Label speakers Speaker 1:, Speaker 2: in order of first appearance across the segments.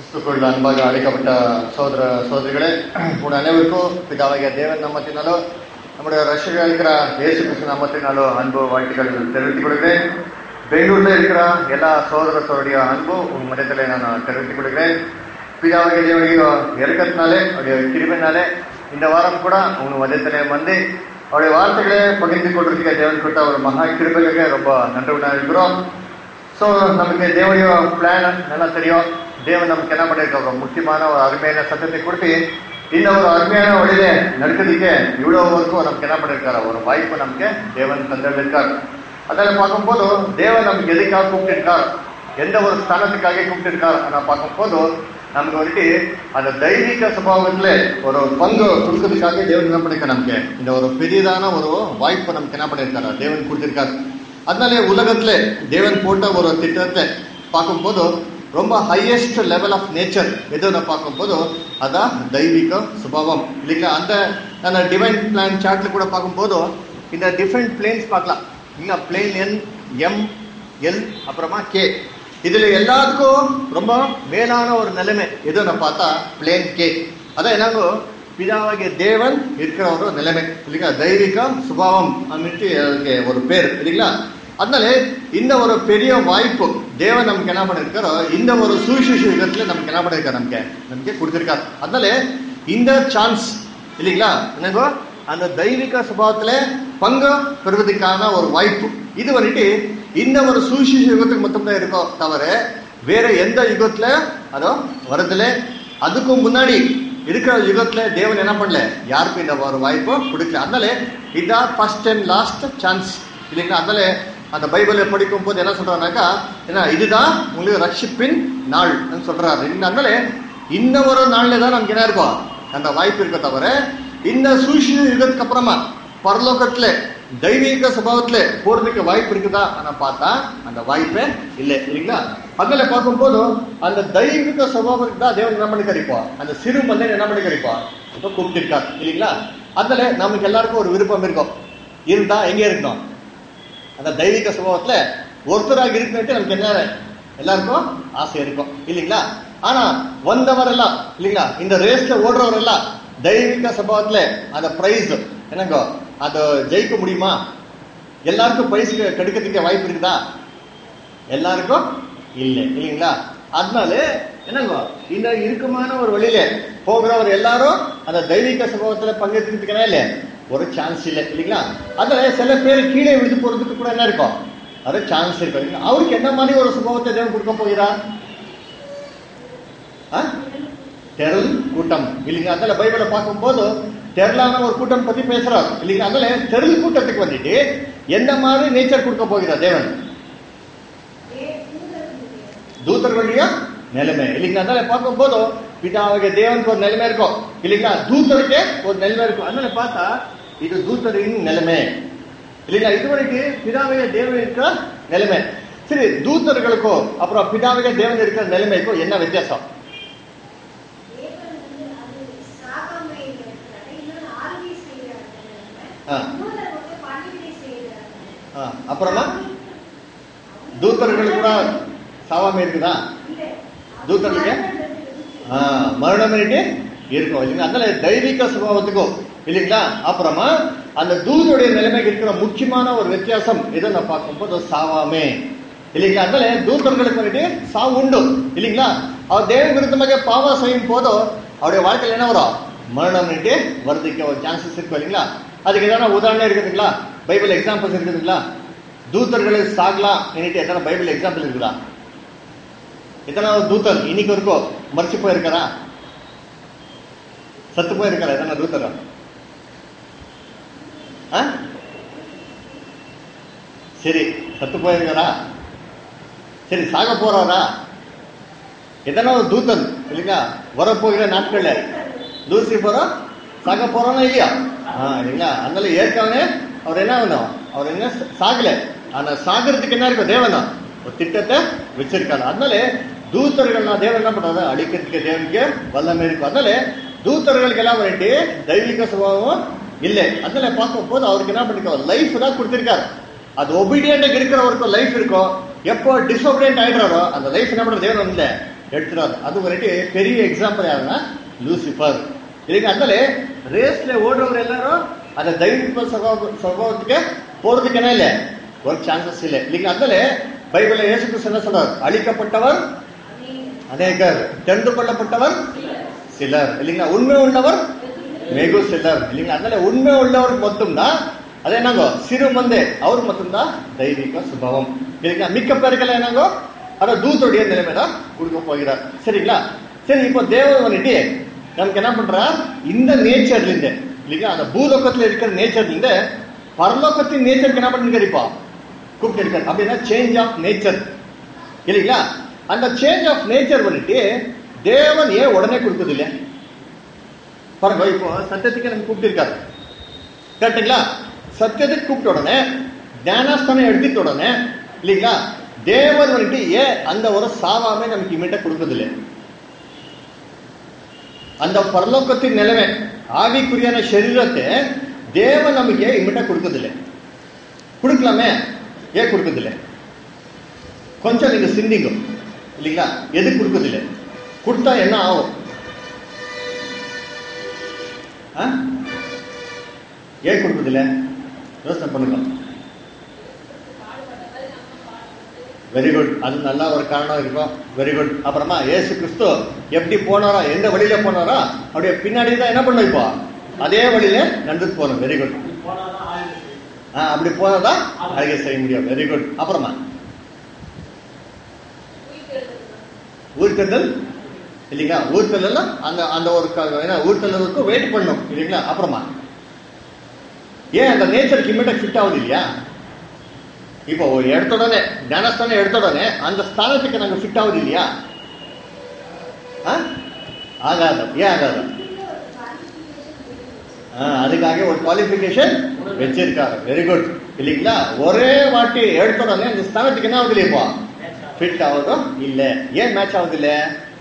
Speaker 1: கிறிஸ்துக்குள் அன்பாக அழைக்கப்பட்ட சோதர சோதரிகளே உங்கள் அனைவருக்கும் பிதாவாகிய தேவன் நாமத்தினாலோ நம்முடைய ரஷ்யா இருக்கிற இயேசு கிறிஸ்து நாமத்தினாலோ அன்பு வாழ்த்துக்கள் தெரிவித்துக் கொள்கிறேன் பெங்களூர்ல இருக்கிற எல்லா சோதர சோதரிய அன்பு உங்க மதத்தில் நான் தெரிவித்துக் கொள்கிறேன் பிதாவாகிய தேவனுடைய இறக்கத்தினாலே அவருடைய கிருபினாலே இந்த வாரம் கூட உங்க மதத்திலே வந்து அவருடைய வார்த்தைகளை பகிர்ந்து கொண்டிருக்க தேவன் கொடுத்த ஒரு மகா கிருபைக்காக ரொம்ப நன்றி இருக்கிறோம் ஸோ நமக்கு தேவனுடைய பிளான் நல்லா தெரியும் தேவன் நமக்கு என்ன பண்ணிருக்க ஒரு முக்கியமான ஒரு அருமையான சத்தத்தை கொடுத்து இந்த ஒரு அருமையான வழியில நடக்கிறதுக்கு இவ்வளவு வரைக்கும் நமக்கு என்ன பண்ணிருக்காரு ஒரு வாய்ப்பு நமக்கு தேவன் தந்திருக்கார் அதில் பார்க்கும்போது தேவன் நமக்கு எதுக்காக கூப்பிட்டிருக்கார் எந்த ஒரு ஸ்தானத்துக்காக கூப்பிட்டிருக்கார் நான் பார்க்கும்போது நமக்கு வந்துட்டு அந்த தைரிக சுபாவத்துல ஒரு பங்கு கொடுக்கறதுக்காக தேவன் என்ன பண்ணிருக்காரு நமக்கு இந்த ஒரு பெரியதான ஒரு வாய்ப்பு நமக்கு என்ன பண்ணிருக்காரு தேவன் கொடுத்திருக்காரு அதனாலே உலகத்துல தேவன் போட்ட ஒரு திட்டத்தை பார்க்கும்போது ரொம்ப ஹையஸ்ட் லெவல் ஆஃப் நேச்சர் எதுன்னு பார்க்கும்போது அதான் தெய்வீக சுபாவம் இல்லைங்களா அந்த அந்த டிவைன் பிளான் சார்ட்ல கூட பார்க்கும்போது இந்த டிஃப்ரெண்ட் பிளேன்ஸ் பார்க்கலாம் இல்லைங்களா பிளேன் என் எம் எல் அப்புறமா கே இதுல எல்லாத்துக்கும் ரொம்ப மேலான ஒரு நிலைமை எதுன்னு பார்த்தா பிளேன் கே அதான் என்னங்கோ பிதாவாகிய தேவன் இருக்கிற ஒரு நிலைமை இல்லைங்களா தெய்வீக சுபாவம் அப்படின்ட்டு அதுக்கு ஒரு பேர் இல்லைங்களா அதனால இந்த ஒரு பெரிய வாய்ப்பு தேவன் நமக்கு என்ன பண்ணிருக்காரோ இந்த ஒரு சுவிசேஷ யுகத்துல நமக்கு என்ன பண்ணிருக்காரு நமக்கு நமக்கு கொடுத்திருக்காரு அதனால இந்த சான்ஸ் இல்லைங்களா என்னங்கோ அந்த தெய்வீக சுபாவத்துல பங்கு பெறுவதற்கான ஒரு வாய்ப்பு இது வந்துட்டு இந்த ஒரு சுவிசேஷ யுகத்துக்கு மட்டும்தான் இருக்கும் தவிர வேற எந்த யுகத்துல அதோ வரதுல அதுக்கும் முன்னாடி இருக்கிற யுகத்துல தேவன் என்ன பண்ணல யாருக்கும் இந்த ஒரு வாய்ப்பு கொடுக்கல அதனால இதான் ஃபர்ஸ்ட் அண்ட் லாஸ்ட் சான்ஸ் இல்லைங்களா அதனால அந்த பைபிளை படிக்கும் போது என்ன சொல்றாருனாக்கா என்ன இதுதான் உங்களுக்கு ரட்சிப்பின் நாள் சொல்றாரு அதனால இந்த ஒரு நாள்ல தான் நமக்கு என்ன இருக்கும் அந்த வாய்ப்பு இருக்க தவிர இந்த சூழ்ச்சி யுகத்துக்கு அப்புறமா பரலோகத்துல தெய்வீக சுபாவத்துல போறதுக்கு வாய்ப்பு இருக்குதா ஆனா பார்த்தா அந்த வாய்ப்பே இல்லை இல்லைங்களா அதனால பார்க்கும்போது அந்த தெய்வீக சுபாவத்துக்கு தான் தேவன் என்ன பண்ணி கறிப்பா அந்த சிறு மன்னன் என்ன பண்ணி கறிப்பா இப்போ கூப்பிட்டிருக்கார் இல்லைங்களா அதனால நமக்கு எல்லாருக்கும் ஒரு விருப்பம் இருக்கும் இருந்தா எங்க இருக்கணும் அந்த தெய்வீக சுபாவத்துல ஒருத்தராக இருக்குன்ட்டு நமக்கு என்ன எல்லாருக்கும் ஆசை இருக்கும் இல்லைங்களா ஆனா வந்தவர் எல்லாம் இல்லைங்களா இந்த ரேஸ்ல ஓடுறவர் எல்லாம் தெய்வீக சம்பவத்துல அந்த பிரைஸ் என்னங்கோ அது ஜெயிக்க முடியுமா எல்லாருக்கும் பிரைஸ் கெடுக்கிறதுக்கு வாய்ப்பு இருக்குதா எல்லாருக்கும் இல்லை இல்லைங்களா அதனால என்னங்கோ இந்த இறுக்கமான ஒரு வழியில போகிறவர் எல்லாரும் அந்த தெய்வீக சம்பவத்துல பங்கெடுத்துக்கிறதுக்கா இல்ல ஒரு சான்ஸ் இல்லை இல்லைங்களா அதனால சில பேர் கீழே விழுந்து போறதுக்கு கூட என்ன இருக்கும் அது சான்ஸ் இருக்கும் இல்லைங்களா? அவருக்கு என்ன மாதிரி ஒரு சுபவத்தை தேவன் கொடுக்க போகிறார் ஆ? தெருள் கூட்டம் இல்லைங்க அதனால பைபிளை பார்க்கும்போது தெருளான ஒரு கூட்டம் பத்தி பேசுறாரு இல்லைங்க அதனால தெருள் கூட்டத்துக்கு வந்துட்டு எந்த மாதிரி நேச்சர் கொடுக்க போகிறார் தேவன் தூதர்களுடைய நிலைமை இல்லைங்களா அதனால பார்க்கும்போது பிதாவுடைய தேவனுக்கு ஒரு நிலைமை இருக்கும் இல்லைங்களா தூதருக்கே ஒரு நிலைமை இருக்கும் அதனால பார்த்தா இது தூதரின் நிலைமை இல்லைங்களா இதுவரைக்கு பிதாவுடைய தேவன் இருக்கிற நிலைமை சரி தூதர்களுக்கோ அப்புறம் பிதாவுடைய தேவன் இருக்கிற நிலைமைக்கும் என்ன வித்தியாசம் ஆ. ஆ, அப்புறமா தூதர்கள் கூட சாவாம இருக்குதா தூதர்களுக்கு ஆ, மரணம் இருக்கு இருக்கும் இல்லைங்களா அதனால தெய்வீக சுபாவத்துக்கும் இல்லைங்களா அப்புறமா அந்த தூதருடைய நிலைமைக்கு இருக்கிற முக்கியமான ஒரு வித்தியாசம் எதை நான் பார்க்கும்போது சாவாமே இல்லைங்களா அதனால தூதர்களுக்கு வந்துட்டு சாவு உண்டு இல்லைங்களா அவர் தேவ விருத்தமாக பாவம் செய்யும் போதோ அவருடைய வாழ்க்கையில் என்ன வரும் மரணம் வருதுக்கு ஒரு சான்சஸ் இருக்கும் இல்லைங்களா அதுக்கு எதனா உதாரணம் இருக்குதுங்களா பைபிள் எக்ஸாம்பிள்ஸ் இருக்குதுங்களா தூதர்களை சாகலாம் என்னட்டு எத்தனை பைபிள் எக்ஸாம்பிள் இருக்குதா எத்தனை தூத்தர் இன்னைக்கு வரைக்கும் மறைச்சு போயிருக்காரா சத்து போயிருக்காரா எத்தனை தூத்தரா ஆ? சரி சத்து போயிருக்காரா சரி சாக போறாரா எத்தனை ஒரு தூத்தன் இல்லைங்களா வரப்போகிற நாட்கள்ல தூசி போறோம் சாக போறோம்னா இல்லையா ஆ இல்லைங்களா அதனால ஏற்கனவே அவர் என்ன வேணும் அவர் என்ன சாகல ஆனா சாகிறதுக்கு என்ன இருக்கும் தேவனா ஒரு திட்டத்தை வச்சிருக்காரு அதனால தூத்தர்கள் நான் தேவன் என்ன பண்றாரு அழிக்கிறதுக்கு தேவனுக்கு வல்லமை இருக்கும் அதனால தூத்தர்களுக்கு எல்லாம் வந்துட்டு தெய்வீக சுபாவம் இல்லை அதனால பார்க்கும் போது அவருக்கு என்ன பண்ணிருக்காரு லைஃப் தான் கொடுத்திருக்காரு அது ஒபீடியண்டா இருக்கிறவருக்கு லைஃப் இருக்கும் எப்போ டிசோபிடியன்ட் ஆயிடுறாரோ அந்த லைஃப் என்ன பண்ற தேவன் இல்ல எடுத்துறாரு அது வந்துட்டு பெரிய எக்ஸாம்பிள் யாருன்னா லூசிஃபர் இல்லைங்க அதனால ரேஸ்ல ஓடுறவர் எல்லாரும் அந்த தைரிய சகோதர சகோதரத்துக்கு போறதுக்கு என்ன இல்லை ஒரு சான்சஸ் இல்லை இல்லைங்க அதனால பைபிள்ல இயேசு கிறிஸ்து என்ன சொல்றார் அழிக்கப்பட்டவர் அநேகர் தெரிந்து கொள்ளப்பட்டவர் சிலர் இல்லைங்களா உண்மை உள்ளவர் வெகு சிலர் இல்லைங்களா அதனால உண்மை உள்ளவர் மட்டும்தான் அது என்னங்கோ சிறு மந்தே அவர் மட்டும்தான் தைரிக சுபாவம் இல்லைங்களா மிக்க பேருக்கெல்லாம் என்னங்கோ அத தூத்துடைய நிலைமை தான் கொடுக்க போகிறார் சரிங்களா சரி இப்போ தேவன் வந்துட்டு நமக்கு என்ன பண்றா இந்த நேச்சர்ல இருந்து இல்லைங்களா அந்த பூலோகத்துல இருக்கிற நேச்சர்ல இருந்து பரலோகத்தின் நேச்சருக்கு என்ன பண்ணிருக்காரு இப்போ கூப்பிட்டு இருக்காரு அப்படின்னா சேஞ்ச் ஆஃப் நேச்சர் இல்லைங்களா அந்த சேஞ்ச் ஆஃப் நேச்சர் வந்துட்டு தேவன் ஏன் உடனே கொடுக்குது இல்லையா பாருங்க இப்போ சத்தியத்துக்கு நம்ம கூப்பிட்டு கரெக்டுங்களா சத்தியத்துக்கு கூப்பிட்ட உடனே ஞானஸ்தானம் எடுத்துட்ட உடனே இல்லைங்களா தேவன் வந்துட்டு ஏன் அந்த ஒரு சாவாமே நமக்கு இமீடியா கொடுக்குது இல்லை அந்த பரலோகத்தின் நிலைமை ஆவிக்குரியான சரீரத்தை தேவன் நமக்கு ஏன் இமீடியா கொடுக்குதில்லை கொடுக்கலாமே ஏன் கொடுக்குதில்லை கொஞ்சம் நீங்க சிந்திங்க இல்லைங்களா எது கொடுக்குதில்லை கொடுத்தா என்ன ஆகும் ஆ? ஏன் கொடுக்குதில்லை யோசனை பண்ணுங்க வெரி குட் அது நல்லா ஒரு காரணம் இருக்கும் வெரி குட் அப்புறமா ஏசு கிறிஸ்து எப்படி போனாரோ எந்த வழியில போனாரோ அப்படியே பின்னாடி தான் என்ன பண்ண இப்போ அதே வழியில நடந்து போகணும் வெரி குட் ஆ அப்படி போனதான் அழகே செய்ய முடியும் வெரி குட் அப்புறமா ஊர்த்தல் இல்லைங்களா ஊர்த்தல் அந்த அந்த ஒரு க- ஏன்னா ஊர்த்தலுக்கு வெயிட் பண்ணும் இல்லைங்களா அப்புறமா ஏன் அந்த நேச்சருக்கு இம்மிடியா ஃபிட் ஆகுது இல்லையா இப்போ ஒரு எடுத்த உடனே ஞானஸ்தானம் எடுத்த உடனே அந்த ஸ்தானத்துக்கு நாங்க ஃபிட் ஆகுது இல்லையா ஆ? ஆகாது ஏன் ஆகாது ஆ, அதுக்காக ஒரு குவாலிஃபிகேஷன் வச்சிருக்காரு வெரி குட் இல்லைங்களா ஒரே வாட்டி எடுத்த உடனே அந்த ஸ்தானத்துக்கு என்ன ஆகுது இல்லையா இப்போ ஃபிட் ஆகுதோ இல்ல ஏன் மேட்ச் ஆகுது இல்ல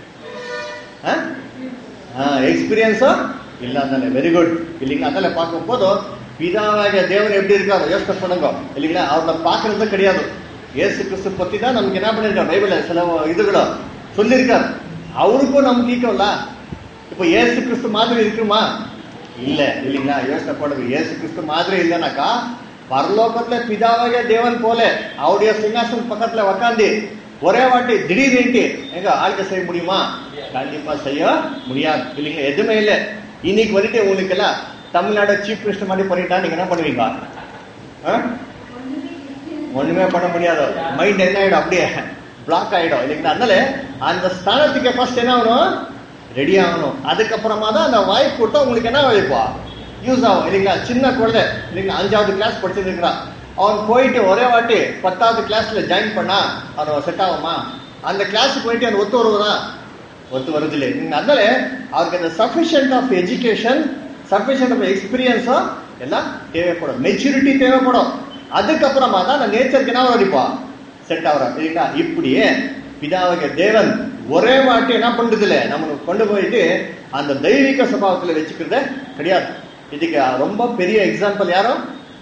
Speaker 1: எக்ஸ்பீரியன்ஸோ இல்ல அதனால வெரி குட் இல்லைங்களா அதனால பார்க்கும் போது பிதாவாகிய தேவன் எப்படி இருக்காரு யோசனை பண்ணுங்க இல்லைங்களா அவரை பார்க்கறது கிடையாது இயேசு கிறிஸ்து பத்தி தான் நமக்கு என்ன பண்ணிருக்காரு பைபிள்ல சில இதுகளோ சொல்லியிருக்காரு அவருக்கும் நமக்கு ஈக்கோல்ல இப்போ இயேசு கிறிஸ்து மாதிரி இருக்குமா இல்ல இல்லைங்களா யோசனை பண்ணுங்க இயேசு கிறிஸ்து மாதிரி இல்லைனாக்கா பரலோகத்துல பிதாவாகிய தேவன் போல அவருடைய சிங்காசனம் பக்கத்துல உக்காந்து ஒரே வாட்டி திடீர்னு எங்க ஆழ்க்கை செய்ய முடியுமா கண்டிப்பா செய்ய முடியாது இல்லைங்க எதுவுமே இல்ல இன்னைக்கு வந்துட்டு உங்களுக்கு எல்லாம் தமிழ்நாடு சீஃப் மினிஸ்டர் மாதிரி பண்ணிட்டா நீங்க என்ன பண்ணுவீங்க ஆ? ஒண்ணுமே பண்ண முடியாது மைண்ட் என்ன ஆயிடும் அப்படியே பிளாக் ஆயிடும் இல்லைங்களா அதனால அந்த ஸ்தானத்துக்கு ஃபர்ஸ்ட் என்ன ஆகணும் ரெடி ஆகணும் அதுக்கப்புறமா தான் அந்த வாய்ப்பு கொடுத்தா உங்களுக்கு என்ன வாய்ப்பா யூஸ் ஆகும் இல்லைங்களா சின்ன குழந்தை இல்லைங்களா அஞ்சாவது கிளாஸ் படிச்சிருக்கிறான் அவன் போயிட்டு ஒரே வாட்டி பத்தாவது கிளாஸ்ல ஜாயின் பண்ணா அவன் செட் ஆகுமா அந்த கிளாஸுக்கு போயிட்டு அவன் ஒத்து வருவதா ஒத்து வருது இல்லை நீங்க அதனால அவருக்கு அந்த sufficient of education sufficient of எக்ஸ்பீரியன்ஸும் எல்லாம் தேவைப்படும் மெச்சூரிட்டி தேவைப்படும் அதுக்கப்புறமா தான் அந்த நேச்சருக்கு என்ன வரைப்பா செட் ஆகிறோம் இல்லைங்களா இப்படியே பிதாவக தேவன் ஒரே வாட்டி என்ன பண்றது இல்ல நம்மளுக்கு கொண்டு போயிட்டு அந்த தெய்வீக சபாவத்துல வச்சுக்கிறதே கிடையாது இதுக்கு ரொம்ப பெரிய எக்ஸாம்பிள் யாரும்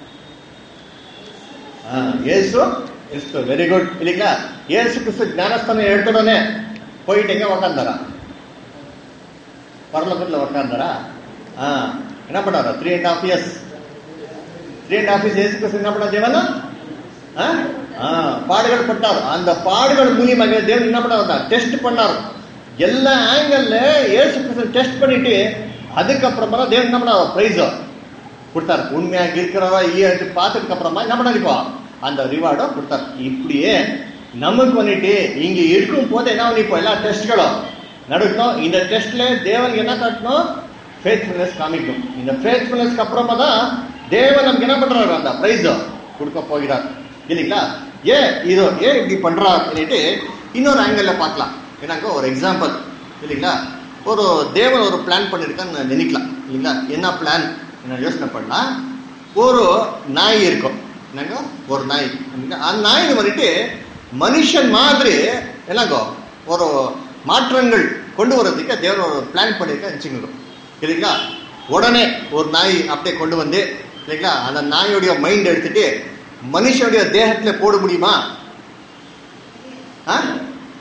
Speaker 1: ஆ, இயேசு கிறிஸ்து வெரி குட் இல்லைங்களா இயேசு கிறிஸ்து ஞானஸ்தானம் எடுத்த உடனே போயிட்டு எங்க உக்காந்தாரா பரலோகத்துல உக்காந்தாரா ஆ என்ன பண்ணாரா three and half years three and half years இயேசு கிறிஸ்து என்ன பண்ணா தேவனா ஆ? ஆ, பாடுகள் பட்டார் அந்த பாடுகள் மூலியமாக தேவன் என்ன பண்ண வந்தார் டெஸ்ட் பண்ணார் எல்லா ஆங்கிள் இயேசு கிறிஸ்து டெஸ்ட் பண்ணிட்டு அதுக்கப்புறமா தான் தேவன் என்ன பண்ணார் பிரைஸ் கொடுத்தார் உண்மையாக இருக்கிறவா இல்லையா பார்த்ததுக்கு அப்புறமா என்ன பண்ணிருப்பா அந்த ரிவார்டும் கொடுத்தார் இப்படியே நமக்கு வந்துட்டு இங்க இருக்கும் போது என்ன பண்ணிப்போம் எல்லா டெஸ்ட்களும் நடக்கணும் இந்த டெஸ்ட்ல தேவன் என்ன காட்டணும் ஃபேத்ஃபுல்னஸ் காமிக்கணும் இந்த ஃபேத்ஃபுல்னஸ்க்கு அப்புறமா தான் தேவன் நமக்கு என்ன பண்றாரு அந்த பிரைஸ் கொடுக்க போகிறார் இல்லைங்களா ஏன் இதோ ஏன் இப்படி பண்றார் சொல்லிட்டு இன்னொரு ஆங்கிள் பார்க்கலாம் என்னங்க ஒரு எக்ஸாம்பிள் இல்லைங்களா ஒரு தேவன் ஒரு பிளான் பண்ணிருக்கான்னு நினைக்கலாம் இல்லைங்களா என்ன பிளான் என்ன யோசனை பண்ணா ஒரு நாய் இருக்கும் என்னங்க ஒரு நாய் இல்லைங்களா? அந்த நாய் வந்துட்டு மனுஷன் மாதிரி என்னங்கோ ஒரு மாற்றங்கள் கொண்டு வரதுக்கு தேவன் ஒரு பிளான் பண்ணிருக்க வச்சுக்கணும் இல்லைங்களா உடனே ஒரு நாய் அப்படியே கொண்டு வந்து இல்லைங்களா அந்த நாயோடைய மைண்ட் எடுத்துட்டு மனுஷனுடைய தேகத்துல போட முடியுமா ஆ?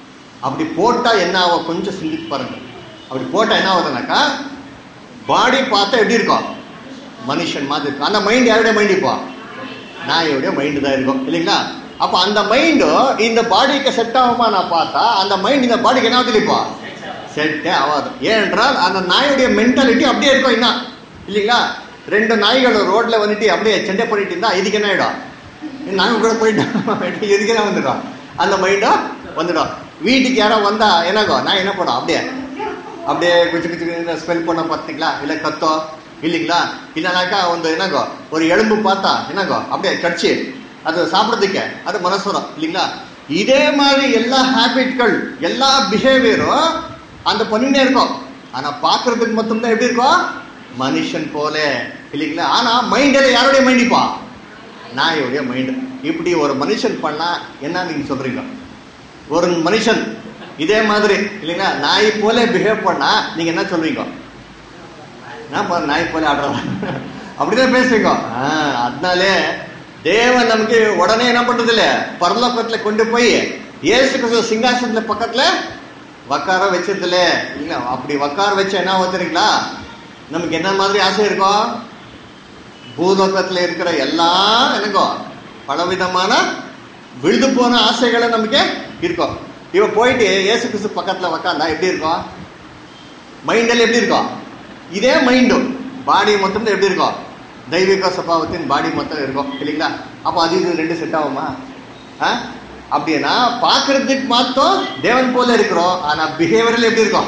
Speaker 1: அப்படி போட்டா என்ன ஆகும் கொஞ்சம் சிந்திச்சு பாருங்க அப்படி போட்டா என்ன ஆகுதுனாக்கா பாடி பார்த்தா எப்படி இருக்கும் மனுஷன் மாதிரி இருக்கும் அந்த மைண்ட் யாருடைய மைண்ட் இப்போ நாயோடைய மைண்டு தான் இருக்கும் இல்லைங்களா அப்போ அந்த மைண்டு இந்த பாடிக்கு செட் ஆகுமா நான் பார்த்தா அந்த மைண்ட் இந்த பாடிக்கு என்ன ஆகுது இப்போ செட்டே ஆகாது ஏனென்றால் அந்த நாயுடைய மென்டாலிட்டி அப்படியே இருக்கும் என்ன இல்லைங்களா ரெண்டு நாய்கள் ரோட்ல வந்துட்டு அப்படியே சண்டை பண்ணிட்டு இருந்தா இதுக்கு என்ன ஆயிடும் இந்த நாய் கூட போயிட்டு இதுக்கு என்ன வந்துடும் அந்த மைண்டும் வந்துடும் வீட்டுக்கு யாரோ வந்தா என்னகோ நான் என்ன பண்ணும் அப்படியே அப்படியே குச்சி குச்சி ஸ்மெல் பண்ண பார்த்தீங்களா இல்லை கத்தோ இல்லைங்களா இல்லைனாக்கா ಒಂದು என்னங்கோ ஒரு எலும்பு பார்த்தா என்னங்கோ அப்படியே கடிச்சு அது சாப்பிட்றதுக்கு அது மனசு வரும் இல்லைங்களா இதே மாதிரி எல்லா ஹேபிட்கள் எல்லா பிஹேவியரும் அந்த பண்ணினே இருக்கும் ஆனா பார்க்கறதுக்கு மட்டும்தான் எப்படி இருக்கும் மனுஷன் போல இல்லைங்களா ஆனா மைண்டில் யாருடைய மைண்டிப்பா நாயுடைய மைண்டு இப்படி ஒரு மனுஷன் பண்ணா என்ன நீங்க சொல்றீங்க ஒரு மனுஷன் இதே மாதிரி இல்லைங்களா நாய் போல பிஹேவ் பண்ணா நீங்க என்ன சொல்றீங்க நான் பாரு நாய் போல ஆடுறோம் அப்படிதான் பேசுறீங்க ஆ, அதனாலே தேவன் நமக்கு உடனே என்ன பண்றது இல்ல பரலோகத்துல கொண்டு போய் இயேசு கிறிஸ்து சிங்காசனத்துல பக்கத்துல உக்கார வச்சதுல இல்ல அப்படி உக்கார வச்சா என்ன வந்துறீங்களா நமக்கு என்ன மாதிரி ஆசை இருக்கும் பூலோகத்துல இருக்கிற எல்லா எனக்கோ பலவிதமான விழுது போன ஆசைகளை நமக்கு இருக்கும் இவ போயிட்டு இயேசு கிறிஸ்து பக்கத்துல உக்காந்தா எப்படி இருக்கும் மைண்டில் எப்படி இருக்கும் இதே மைண்டு பாடி மொத்தம் எப்படி இருக்கும் தெய்வீக சபாவத்தின் பாடி மொத்தம் இருக்கும் இல்லைங்களா அப்போ அது இது ரெண்டு செட் ஆகுமா ஆ? அப்படின்னா பார்க்கறதுக்கு மாத்தம் தேவன் போல இருக்கிறோம் ஆனா பிஹேவியரில் எப்படி இருக்கும்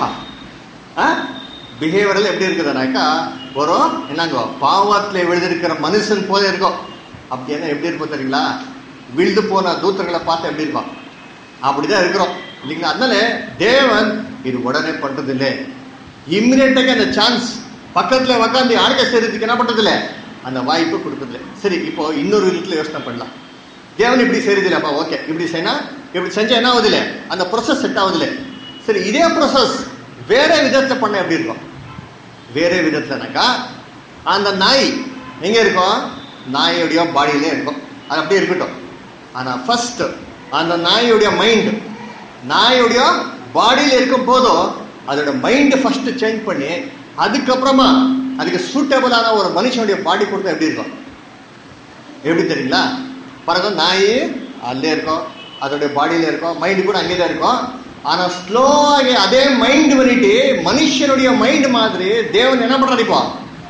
Speaker 1: பிஹேவியரில் எப்படி இருக்குதுனாக்கா ஒரு என்னங்கோ பாவத்துல விழுந்திருக்கிற மனுஷன் போல இருக்கும் அப்படின்னா எப்படி இருக்கும் தெரியுங்களா விழுந்து போன தூத்தர்களை பார்த்து எப்படி இருக்கும் அப்படிதான் இருக்கிறோம் இல்லைங்களா அதனால தேவன் இது உடனே பண்றது இல்லை இம்மிடியட்டாக அந்த சான்ஸ் பக்கத்துல உக்காந்து ஆர்க செய்யறதுக்கு என்ன பண்றது இல்ல அந்த வாய்ப்பு கொடுக்குறது இல்ல. சரி இப்போ இன்னொரு விதத்துல யோசனை பண்ணலாம் தேவன் இப்படி செய்யறது இல்லப்பா ஓகே இப்படி செய்யனா இப்படி செஞ்சா என்ன ஆகுது இல்ல அந்த ப்ரொசஸ் செட் ஆகுது இல்ல சரி இதே ப்ரொசஸ் வேற விதத்துல பண்ண எப்படி இருக்கும் வேற விதத்துலனாக்கா அந்த நாய் எங்க இருக்கும் நாயுடைய பாடியிலே இருக்கும் அது அப்படியே இருக்கட்டும் ஆனா ஃபர்ஸ்ட் அந்த நாயுடைய மைண்ட் நாயுடைய பாடியில இருக்கும் போதும் அதோட மைண்ட் ஃபர்ஸ்ட் சேஞ்ச் பண்ணி அதுக்கப்புறமா அதுக்கு சூட்டபிளான ஒரு மனுஷனுடைய பாடி கொடுத்தா எப்படி இருக்கும் எப்படி தெரியுங்களா பாருங்க நாய் அங்கே இருக்கும் அதோடைய பாடியில இருக்கும் மைண்ட் கூட அங்கே தான் இருக்கும் ஆனா ஸ்லோவாகி அதே மைண்ட் பண்ணிட்டு மனுஷனுடைய மைண்ட் மாதிரி தேவன் என்ன பண்றாரு இப்போ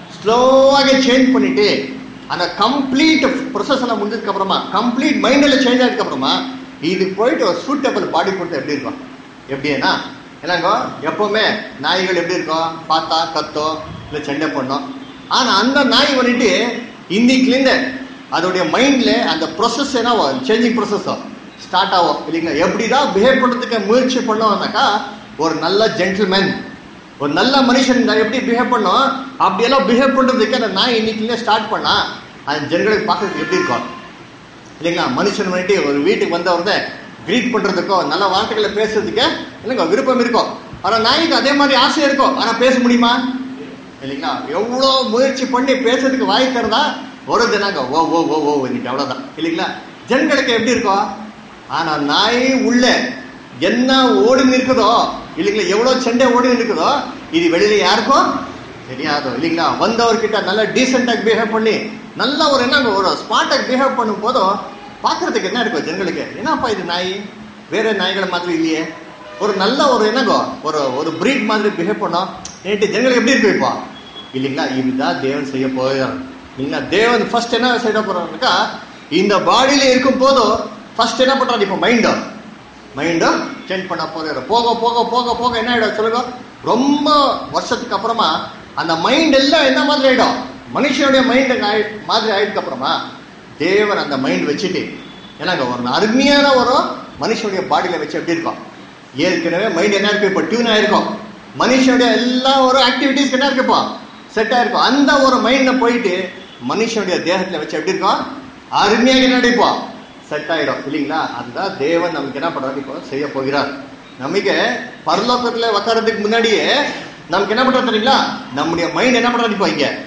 Speaker 1: ஸ்லோவாக சேஞ்ச் பண்ணிட்டு அந்த கம்ப்ளீட் ப்ரொசஸ் எல்லாம் முடிஞ்சதுக்கு அப்புறமா கம்ப்ளீட் மைண்டில் சேஞ்ச் ஆனதுக்கு அப்புறமா இது போயிட்டு ஒரு சூட்டபிள் பாடி கொடுத்தா எப்படி இருக்கும் எப்படின்னா என்னங்கோ எப்பவுமே நாய்கள் எப்படி இருக்கும் பார்த்தா கத்தோ இல்லை சண்டை பண்ணும் ஆனா அந்த நாய் வந்துட்டு இன்னைக்குலேருந்து அதோடைய மைண்ட்ல அந்த ப்ரொசஸ் என்ன சேஞ்சிங் ப்ரொசஸ் ஸ்டார்ட் ஆகும் இல்லைங்களா எப்படிதான் பிஹேவ் பண்றதுக்கு முயற்சி பண்ணோம்னாக்கா ஒரு நல்ல ஜென்டில்மேன் ஒரு நல்ல மனுஷன் நான் எப்படி பிஹேவ் பண்ணோம் அப்படியெல்லாம் பிஹேவ் பண்றதுக்கு அந்த நாய் இன்னைக்குலேயே ஸ்டார்ட் பண்ணா அந்த ஜனங்களுக்கு பார்க்கறதுக்கு எப்படி இருக்கும் இல்லைங்களா மனுஷன் வந்துட்டு ஒரு வீட்டுக்கு வந்தவங்க க்ரீட் பண்றதுக்கோ நல்ல வார்த்தைகளை பேசுறதுக்கு இல்லைங்க விருப்பம் இருக்கும் ஆனா நாய்க்கு அதே மாதிரி ஆசை இருக்கும் ஆனா பேச முடியுமா இல்லைங்களா எவ்வளோ முயற்சி பண்ணி பேசுறதுக்கு வாய்க்கிறதா ஒரு தினாங்க ஓ ஓ ஓ ஓ இன்னைக்கு அவ்வளோதான் இல்லைங்களா ஜனங்களுக்கு எப்படி இருக்கும் ஆனா நாய் உள்ள என்ன ஓடி இருக்குதோ இல்லைங்களா எவ்வளோ சண்டை ஓடி இருக்குதோ இது வெளியில யாருக்கும் தெரியாது இல்லைங்களா வந்தவர்கிட்ட நல்லா டீசெண்டாக பிஹேவ் பண்ணி நல்ல ஒரு என்னங்க ஒரு ஸ்மார்ட்டாக பிஹேவ் பண்ணும் போதும் பார்க்கறதுக்கு என்ன இருக்கும் ஜனங்களுக்கு என்னப்பா இது நாய் வேற நாய்களை மாதிரி இல்லையே ஒரு நல்ல ஒரு என்னங்கோ ஒரு ஒரு பிரீட் மாதிரி பிஹேவ் பண்ணோம் நேற்று ஜனங்களுக்கு எப்படி இருக்கு இப்போ இல்லைங்களா இதுதான் தேவன் செய்ய போகிறார் இல்லைங்களா தேவன் ஃபர்ஸ்ட் என்ன செய்ய போறாருனாக்கா இந்த பாடியில இருக்கும் போதும் ஃபர்ஸ்ட் என்ன பண்றாரு இப்போ மைண்ட் மைண்டை சேஞ்ச் பண்ண போறாரு போக போக போக போக என்ன ஆயிடும் சொல்லுங்க ரொம்ப வருஷத்துக்கு அப்புறமா அந்த மைண்ட் எல்லாம் என்ன மாதிரி ஆயிடும் மனுஷனுடைய மைண்ட் மாதிரி ஆயிடுக்கு அப்புறமா தேவன் அந்த மைண்ட் வச்சுட்டு ஏன்னாங்க ஒரு அருமையான ஒரு மனுஷனுடைய பாடியில வச்சு எப்படி இருக்கும் ஏற்கனவே மைண்ட் என்ன இருக்கு இப்போ டியூன் ஆயிருக்கும் மனுஷனுடைய எல்லா ஒரு ஆக்டிவிட்டிஸ் என்ன இருக்கு இப்போ செட் ஆயிருக்கும் அந்த ஒரு மைண்ட்ல போயிட்டு மனுஷனுடைய தேகத்துல வச்சு எப்படி இருக்கும் அருமையாக என்ன நடிப்போம் செட் ஆயிடும் இல்லைங்களா அதுதான் தேவன் நமக்கு என்ன பண்றாரு இப்போ செய்ய போகிறார் நமக்கு பரலோகத்துல உக்காரதுக்கு முன்னாடியே நமக்கு என்ன பண்றது தெரியுங்களா நம்முடைய மைண்ட் என்ன பண்றாரு இப்போ இங்க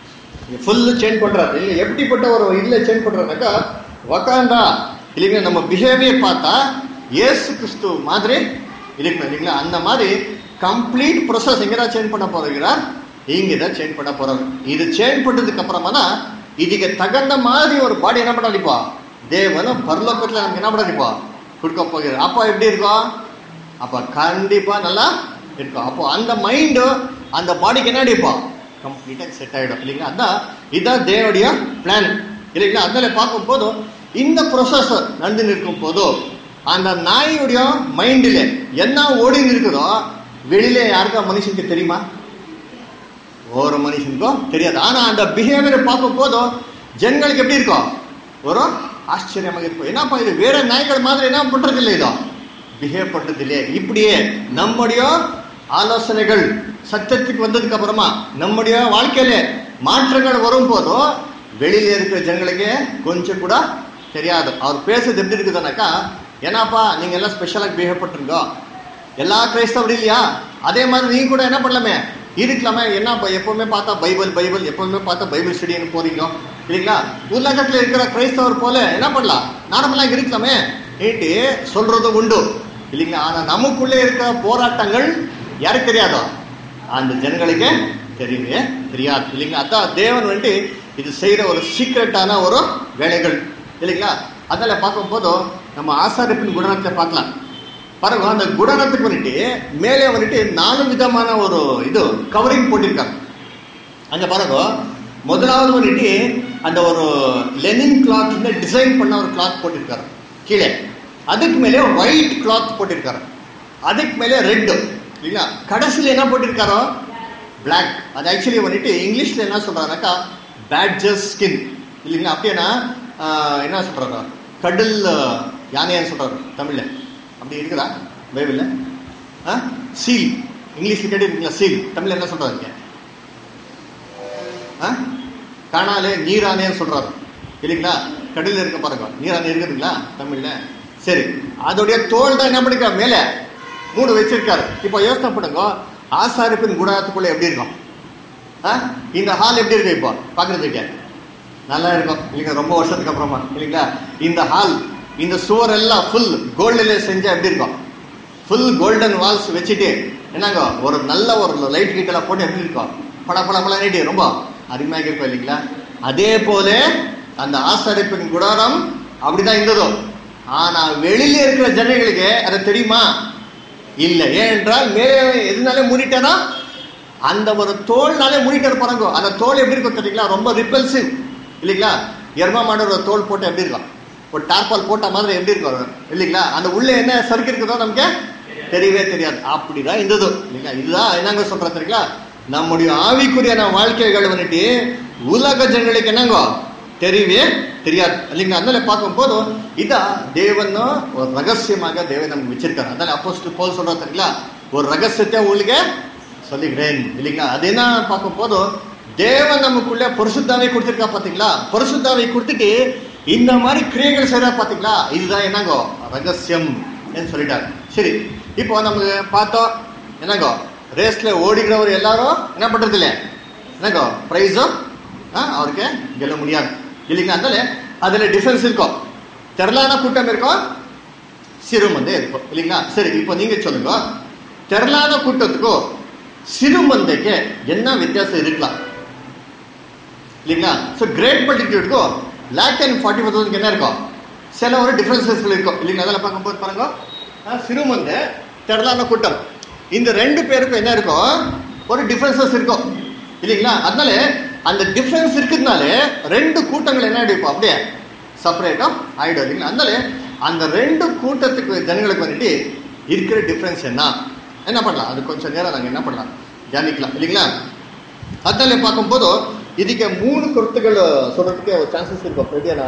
Speaker 1: ஃபுல்லு சேஞ்ச் பண்றாரு இல்லை எப்படிப்பட்ட ஒரு இதுல சேஞ்ச் பண்றாருனாக்கா உக்காந்தா இல்லைங்க நம்ம பிஹேவியர் பார்த்தா இயேசு கிறிஸ்து மாதிரி இருக்கணும் இல்லைங்களா அந்த மாதிரி கம்ப்ளீட் ப்ரொசஸ் எங்கடா சேஞ்ச் பண்ண போறீங்களா இங்க தான் சேஞ்ச் பண்ண போறாங்க இது சேஞ்ச் பண்ணதுக்கு அப்புறமா தான் இதுக்கு தகுந்த மாதிரி ஒரு பாடி என்ன பண்ணாடிப்பா தேவனும் பரலோகத்துல நமக்கு என்ன பண்ணாடிப்பா கொடுக்க போகிறார் அப்போ எப்படி இருக்கும் அப்ப கண்டிப்பா நல்லா இருக்கும் அப்போ அந்த மைண்டு அந்த பாடிக்கு என்ன அடிப்பா கம்ப்ளீட்டா செட் ஆயிடும் இல்லைங்களா அதான் இதான் தேவனுடைய பிளான் இல்லைங்களா அதனால பார்க்கும் போதும் இந்த ப்ரொசஸ் நடந்து இருக்கும் போதும் அந்த நாயுடைய மைண்டில் என்ன ஓடின்னு இருக்குதோ வெளியில யாருக்கா மனுஷனுக்கு தெரியுமா ஒரு மனுஷனுக்கும் தெரியாது ஆனா அந்த பிஹேவியரை பார்க்கும் போதும் ஜனங்களுக்கு எப்படி இருக்கும் ஒரு ஆச்சரியமாக இருக்கும் என்னப்பா இது வேற நாய்கள் மாதிரி என்ன பண்றது இல்லை இதோ பிஹேவ் பண்றது இல்லையே இப்படியே நம்முடைய ஆலோசனைகள் சத்தியத்துக்கு வந்ததுக்கு அப்புறமா நம்முடைய வாழ்க்கையில மாற்றங்கள் வரும் போதும் வெளியில இருக்கிற ஜனங்களுக்கு கொஞ்சம் கூட தெரியாது அவர் பேசுறது எப்படி இருக்குதுனாக்கா ஏன்னாப்பா நீங்க எல்லாம் ஸ்பெஷலாக பிஹேவ் பண்றீங்க எல்லா கிரைஸ்தவர் இல்லையா அதே மாதிரி நீங்க கூட என்ன பண்ணலாமே இருக்கலாமே என்னப்பா எப்பவுமே பார்த்தா பைபிள் பைபிள் எப்பவுமே பார்த்தா பைபிள் ஸ்டடின்னு போறீங்க இல்லைங்களா உலகத்துல இருக்கிற கிரைஸ்தவர் போல என்ன பண்ணலாம் நார்மலா இருக்கலாமே ஏட்டு சொல்றது உண்டு இல்லைங்களா ஆனா நமக்குள்ளே இருக்கிற போராட்டங்கள் யாருக்கு தெரியாதோ அந்த ஜனங்களுக்கு தெரியவே தெரியாது இல்லைங்களா அதான் தேவன் வந்துட்டு இது செய்யற ஒரு சீக்ரெட்டான ஒரு வேலைகள் இல்லைங்களா அதனால பார்க்கும் போதும் நம்ம ஆசாரிப்பின் குணத்தை பார்க்கலாம் பாருங்க அந்த குடனத்துக்கு வந்துட்டு மேலே வந்துட்டு நாலு விதமான ஒரு இது கவரிங் போட்டிருக்காங்க அங்க பாருங்க முதலாவது வந்துட்டு அந்த ஒரு லெனின் கிளாத்ல டிசைன் பண்ண ஒரு கிளாத் போட்டிருக்காரு கீழே அதுக்கு மேலே ஒயிட் கிளாத் போட்டிருக்காரு அதுக்கு மேலே ரெட் இல்லைங்களா கடைசியில் என்ன போட்டிருக்காரோ பிளாக் அது ஆக்சுவலி வந்துட்டு இங்கிலீஷ்ல என்ன சொல்றாருனாக்கா பேட்ஜஸ் ஸ்கின் இல்லைங்களா அப்படின்னா ஆஹ், என்ன சொல்றாரு கடல் யானைன்னு சொல்றாரு தமிழ்ல அப்படி இருக்குதா பைபிள்ல ஆ சீல் இங்கிலீஷ்ல கேட்டிருக்கீங்களா சீல் தமிழ்ல என்ன சொல்றாங்க ஆ காணாலே நீரானேன்னு சொல்றாரு இல்லைங்களா கடல்ல இருக்க பாருங்க நீரானே இருக்குதுங்களா தமிழ்ல சரி அதோடைய தோல் தான் என்ன பண்ணிருக்காரு மேல மூணு வச்சிருக்காரு இப்போ யோசனை பண்ணுங்க ஆசாரிப்பின் குணத்துக்குள்ள எப்படி இருக்கும் ஆ? இந்த ஹால் எப்படி இருக்கு இப்போ பாக்குறதுக்கு நல்லா இருக்கும் இல்லைங்க ரொம்ப வருஷத்துக்கு அப்புறமா இல்லைங்களா இந்த ஹால் இந்த சுவர் எல்லாம் ஃபுல் கோல்டுல செஞ்சா எப்படி இருக்கும் ஃபுல் கோல்டன் வால்ஸ் வச்சுட்டு என்னங்க ஒரு நல்ல ஒரு லைட் கீட் எல்லாம் போட்டு எப்படி இருக்கும் பட பட பட நீட்டி ரொம்ப அருமையாக இருக்கும் இல்லைங்களா அதே போல அந்த ஆசாரிப்பின் குடாரம் அப்படிதான் இருந்ததோ ஆனா வெளியில இருக்கிற ஜனங்களுக்கு அது தெரியுமா இல்ல ஏனென்றால் மேலே எதுனாலே மூடிட்டாரா அந்த ஒரு தோல்னாலே மூடிட்டாரு பாருங்க அந்த தோல் எப்படி இருக்கும் தெரியுங்களா ரொம்ப ரிப்பல்சிவ் இல்லைங்களா எருமா மாடோட தோல் போட்டு எப்படி இருக்கும் ஒரு டார்பால் போட்ட மாதிரி எப்படி இருக்கும் அது? இல்லைங்களா அந்த உள்ள என்ன சறுக்கு இருக்குதோ நமக்கு தெரியவே தெரியாது அப்படிதான் இருந்தது இல்லைங்களா இதுதான் என்னங்க சொல்றது தெரியுங்களா நம்முடைய ஆவிக்குரியான வாழ்க்கைகள் வந்துட்டு உலக ஜனங்களுக்கு என்னங்க தெரியவே தெரியாது இல்லைங்களா அதனால பார்க்கும் போது இதான் தேவன் ஒரு ரகசியமாக தேவன் நமக்கு வச்சிருக்காரு அதனால அப்போஸ்ட் போல் சொல்ற தெரியுங்களா ஒரு ரகசியத்தை உங்களுக்கு சொல்லிக்கிறேன் இல்லைங்களா அது என்ன பார்க்கும் போது தேவன் நமக்குள்ள பரிசுத்தாவை கொடுத்திருக்கா பாத்தீங்களா பரிசுத்தாவை கொடுத்துட்டு இந்த மாதிரி கிரியைகள் செய்யறா பாத்தீங்களா இதுதான் என்னங்கோ ரகசியம் சொல்லிட்டாரு சரி இப்போ நமக்கு பார்த்தோம் என்னங்கோ ரேஸ்ல ஓடிக்கிறவர் எல்லாரும் என்ன பண்றது இல்ல என்னங்கோ பிரைஸும் அவருக்கு கெல்ல முடியாது இல்லைங்களா அதனால அதுல டிஃபரன்ஸ் இருக்கும் திரளான கூட்டம் இருக்கும் சிறுமந்தை இருக்கும் இல்லைங்களா சரி இப்போ நீங்க சொல்லுங்க திரளான கூட்டத்துக்கும் சிறுமந்தைக்கு என்ன வித்தியாசம் இருக்கலாம் இல்லைங்களா ஸோ கிரேட் மல்டிடியூட்க்கும் lakh and forty four thousand என்ன இருக்கும் சில ஒரு டிஃபரன்சஸ் இருக்கும் இல்லைங்களா அதெல்லாம் பார்க்கும்போது பாருங்க ஆ, சிறுமந்தை திரளான கூட்டம் இந்த ரெண்டு பேருக்கும் என்ன இருக்கும் ஒரு டிஃபரன்சஸ் இருக்கும் இல்லைங்களா அதனால அந்த டிஃபரன்ஸ் இருக்கிறதுனால ரெண்டு கூட்டங்கள் என்ன ஆயிடும் இப்போ அப்படியே செப்பரேட்டா ஆயிடும் இல்லைங்களா அதனால அந்த ரெண்டு கூட்டத்துக்கு ஜனங்களுக்கு வந்துட்டு இருக்கிற டிஃபரன்ஸ் என்ன என்ன பண்ணலாம் அது கொஞ்சம் நேரம் நாங்கள் என்ன பண்ணலாம் தியானிக்கலாம் இல்லைங்களா அதனால பார்க்கும்போது இதுக்கு மூணு கருத்துக்கள் சொல்றதுக்கு ஒரு சான்சஸ் இருக்கும் எப்படின்னா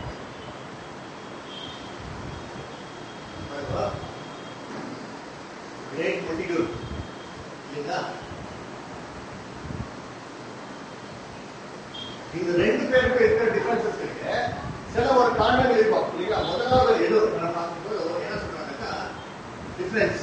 Speaker 1: Great multitude. இல்லைங்களா? இந்த ரெண்டு பேருக்கு இருக்கிற டிஃபரன்சஸ் இருக்கு சில ஒரு காரணங்கள் இருக்கும் இல்லைங்களா முதலாவது எது நம்ம பார்க்கும்போது என்ன சொல்றாங்கன்னா டிஃபரன்ஸ்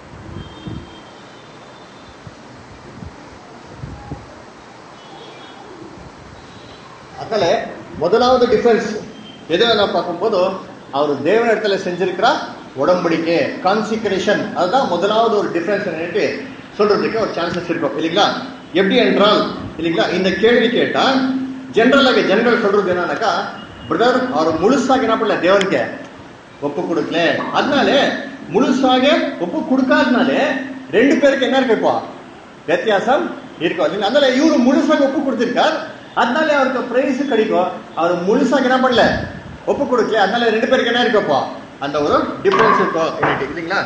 Speaker 1: அதனால முதலாவது டிஃபரன்ஸ் எதை நான் பார்க்கும்போது அவர் தேவனிடத்துல செஞ்சிருக்கிற உடம்படிக்கை கான்சிக்ரேஷன் அதுதான் முதலாவது ஒரு டிஃபரன்ஸ் என்னட்டு சொல்றதுக்கு ஒரு சான்சஸ் இருக்கும் இல்லைங்களா எப்படி என்றால் இல்லைங்களா இந்த கேள்வி கேட்டா ஜென்ரலாக ஜெனரல் சொல்றது என்னன்னாக்கா பிரதர் அவர் முழுசாக என்ன பண்ணல தேவனுக்கு ஒப்பு கொடுக்கல அதனால முழுசாக ஒப்பு கொடுக்காதனால ரெண்டு பேருக்கு என்ன இருக்கு இப்போ வித்தியாசம் இருக்கும் இல்லைங்களா? அதனால இவரு முழுசாக ஒப்பு கொடுத்திருக்கார் அதனால அவருக்கு பிரைஸ் கிடைக்கும் அவர் முழுசாக என்ன பண்ணல ஒப்பு கொடுக்கல அதனால ரெண்டு பேருக்கு என்ன இருக்கு இப்போ அந்த ஒரு டிஃபரன்ஸ் இருக்கும் என்னட்டு, இல்லைங்களா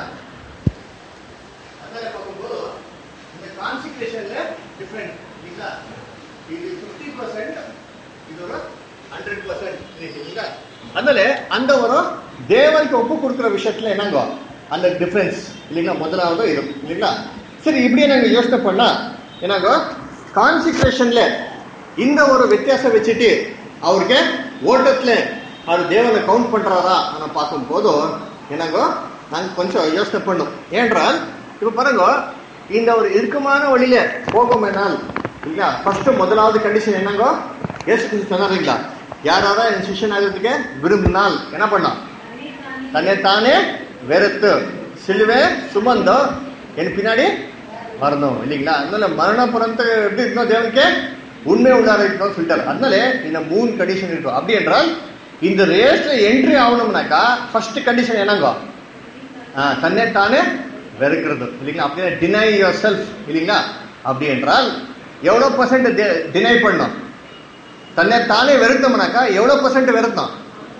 Speaker 1: அதனால பார்க்கும்போது இந்த கான்சிக்ரேஷன்ல டிஃபரெண்ட் இல்லைங்களா இது 50% இது ஒரு 100% இல்லைங்களா அதனால அந்த ஒரு தேவனுக்கு ஒப்பு கொடுக்குற விஷயத்துல என்னங்கோ அந்த டிஃபரன்ஸ் இல்லைங்களா முதலாவது இது இல்லைங்களா சரி இப்படியே நாங்க யோசனை பண்ணா என்னங்கோ கான்சிக்ரேஷன்ல இந்த ஒரு வித்தியாசம் வச்சுட்டு அவருக்கு ஓட்டத்துல அவர் தேவனை கவுண்ட் பண்றாரா நம்ம பார்க்கும் போது என்னங்கோ நாங்க கொஞ்சம் யோசனை பண்ணும் ஏன்றால் இப்ப பாருங்க இந்த ஒரு இறுக்கமான வழியில போகுமேனால் இல்லையா ஃபர்ஸ்ட் முதலாவது கண்டிஷன் என்னங்கோ ஏசு கிறிஸ்து சொன்னாருங்களா யாராவது என் சிஷ்யன் ஆகிறதுக்கு விரும்பினால் என்ன பண்ணோம் தன்னை தானே வெறுத்து சிலுவை சுமந்தோ என் பின்னாடி வரணும் இல்லைங்களா அதனால மரண புறத்து எப்படி இருக்கணும் தேவனுக்கு உண்மை உள்ளார இருக்கணும் சொல்லிட்டாரு அதனால இந்த மூணு கண்டிஷன் இருக்கும் அப்படி என்றால் இந்த ரேஸ்ல என்ட்ரி ஆகணும்னாக்கா ஃபர்ஸ்ட் கண்டிஷன் என்னங்கோ ஆ, தன்னை தானே வெறுக்கிறது இல்லைங்களா அப்படியே டினை யோர் செல்ஃப் இல்லைங்களா அப்படி என்றால் எவ்வளோ பர்சன்ட் டினை பண்ணணும் தன்னை தானே வெறுத்தோம்னாக்கா எவ்வளோ பர்சன்ட் வெறுத்தோம்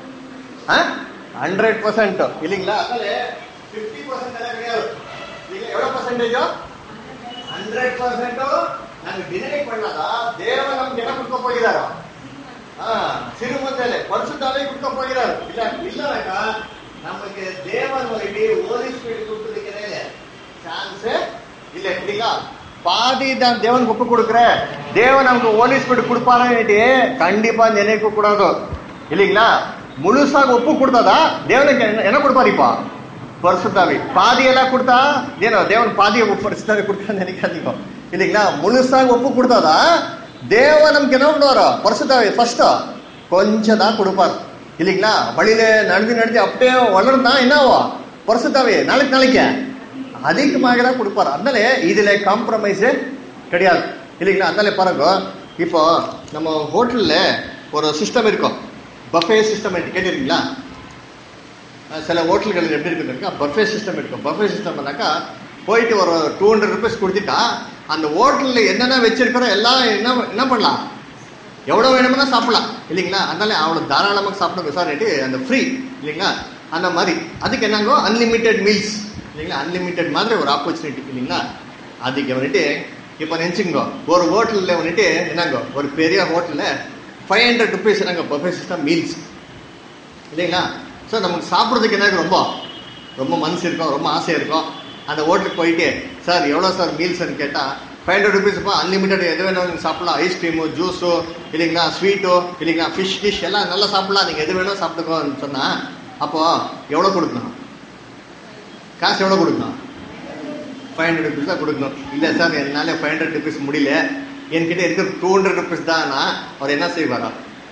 Speaker 1: ஹண்ட்ரட் பர்சன்ட் இல்லைங்களா அதனால ஃபிஃப்டி பர்சன்ட் எல்லாம் கிடையாது இல்லைங்களா எவ்வளோ பர்சன்டேஜோ ஹண்ட்ரட் பர்சன்டோ நாங்கள் டினை பண்ணாதா தேவன் நமக்கு என்ன கொடுக்க போகிறாரோ சிறுமந்தல பரிசுத்தாவே கொடுக்க போகிறார் இல்ல இல்லனாக்கா நமக்கு தேவன் வரைடி ஓலி ஸ்பீட் கொடுத்துருக்கிறேன் சான்ஸ் இல்ல இல்லைங்களா பாதி தான் தேவனுக்கு ஒப்பு கொடுக்குற தேவன் நமக்கு ஓலி ஸ்பீட் கொடுப்பாருன்னு கண்டிப்பா நினைக்க கூடாது இல்லைங்களா முழுசாக ஒப்பு கொடுத்தாதா தேவனுக்கு என்ன- என்ன கொடுப்பாருப்பா பரிசுத்தாவி பாதி எல்லாம் கொடுத்தா ஏனோ தேவன் பாதியை ஒப்பு பரிசுத்தாவி கொடுத்தான்னு நினைக்காதீங்க இல்லைங்களா முழுசாக ஒப்பு கொடுத்தாதா தேவன் நமக்கு என்ன பண்ணுவாரோ பரிசுத்தாவி ஃபர்ஸ்ட் கொஞ்சம் தான் கொடுப்பார் இல்லைங்களா வழியில நடந்து நடந்து அப்படியே வளர்ந்தா என்னவோ பரிசுத்தாவி நாளைக்கு நாளைக்கு அதிகமாக தான் கொடுப்பார் அதனால இதுல காம்ப்ரமைஸே கிடையாது இல்லைங்களா அதனால பாருங்க இப்போ நம்ம ஹோட்டல்ல ஒரு சிஸ்டம் இருக்கும் பஃபே சிஸ்டம் கேட்டிருக்கீங்களா அஹ் சில ஹோட்டல்கள் எப்படி இருக்குதுக்கா பஃபே சிஸ்டம் இருக்கும் பஃபே சிஸ்டம்னாக்கா போயிட்டு ஒரு டூ ஹண்ட்ரட் ருபீஸ் கொடுத்துட்டா அந்த ஹோட்டலில் என்னென்ன வச்சிருக்கிறோம் எல்லாம் என்ன என்ன பண்ணலாம் எவ்வளோ வேணும்னா சாப்பிடலாம் இல்லைங்களா அதனால அவ்வளோ தாராளமாக சாப்பிடுங்க சார் அந்த ஃப்ரீ இல்லைங்களா அந்த மாதிரி அதுக்கு என்னங்கோ அன்லிமிட்டெட் மீல்ஸ் இல்லைங்களா அன்லிமிட்டெட் மாதிரி ஒரு ஆப்பர்ச்சுனிட்டி இல்லைங்களா அதுக்கு வந்துட்டு இப்போ நினச்சிங்கோ ஒரு ஹோட்டலில் வந்துட்டு என்னங்கோ ஒரு பெரிய ஹோட்டலில் ஃபைவ் ஹண்ட்ரட் ருபீஸ் என்னங்க பஃபே சிஸ்டம் மீல்ஸ் இல்லைங்களா ஸோ நமக்கு சாப்பிட்றதுக்கு என்ன ரொம்ப ரொம்ப மனசு இருக்கும் ரொம்ப ஆசை இருக்கும் அந்த ஹோட்டலுக்கு போயிட்டு சார் எவ்வளோ சார் மீல்ஸ்னு கேட்டால் ஃபைவ் ஹண்ட்ரட் ருபீஸ்ப்பா அன்லிமிட்டட் எது வேணும் நீங்கள் சாப்பிடலாம் ஐஸ்கிரீமு ஜூஸோ இல்லைங்களா ஸ்வீட்டோ இல்லைங்களா ஃபிஷ் கிஷ் எல்லாம் நல்லா சாப்பிடலாம் நீங்கள் எது வேணும் சாப்பிட்டுக்கோன்னு சொன்னால் அப்போ எவ்வளோ கொடுக்கணும் காசு எவ்வளோ கொடுக்கணும் ஃபைவ் ஹண்ட்ரட் ருபீஸ் தான் கொடுக்கணும் இல்லை சார் என்னால் ஃபைவ் ஹண்ட்ரட் ருபீஸ் முடியல என்கிட்ட இருக்கிற டூ ஹண்ட்ரட் ருபீஸ் தான்னா அவர் என்ன செய்வாரா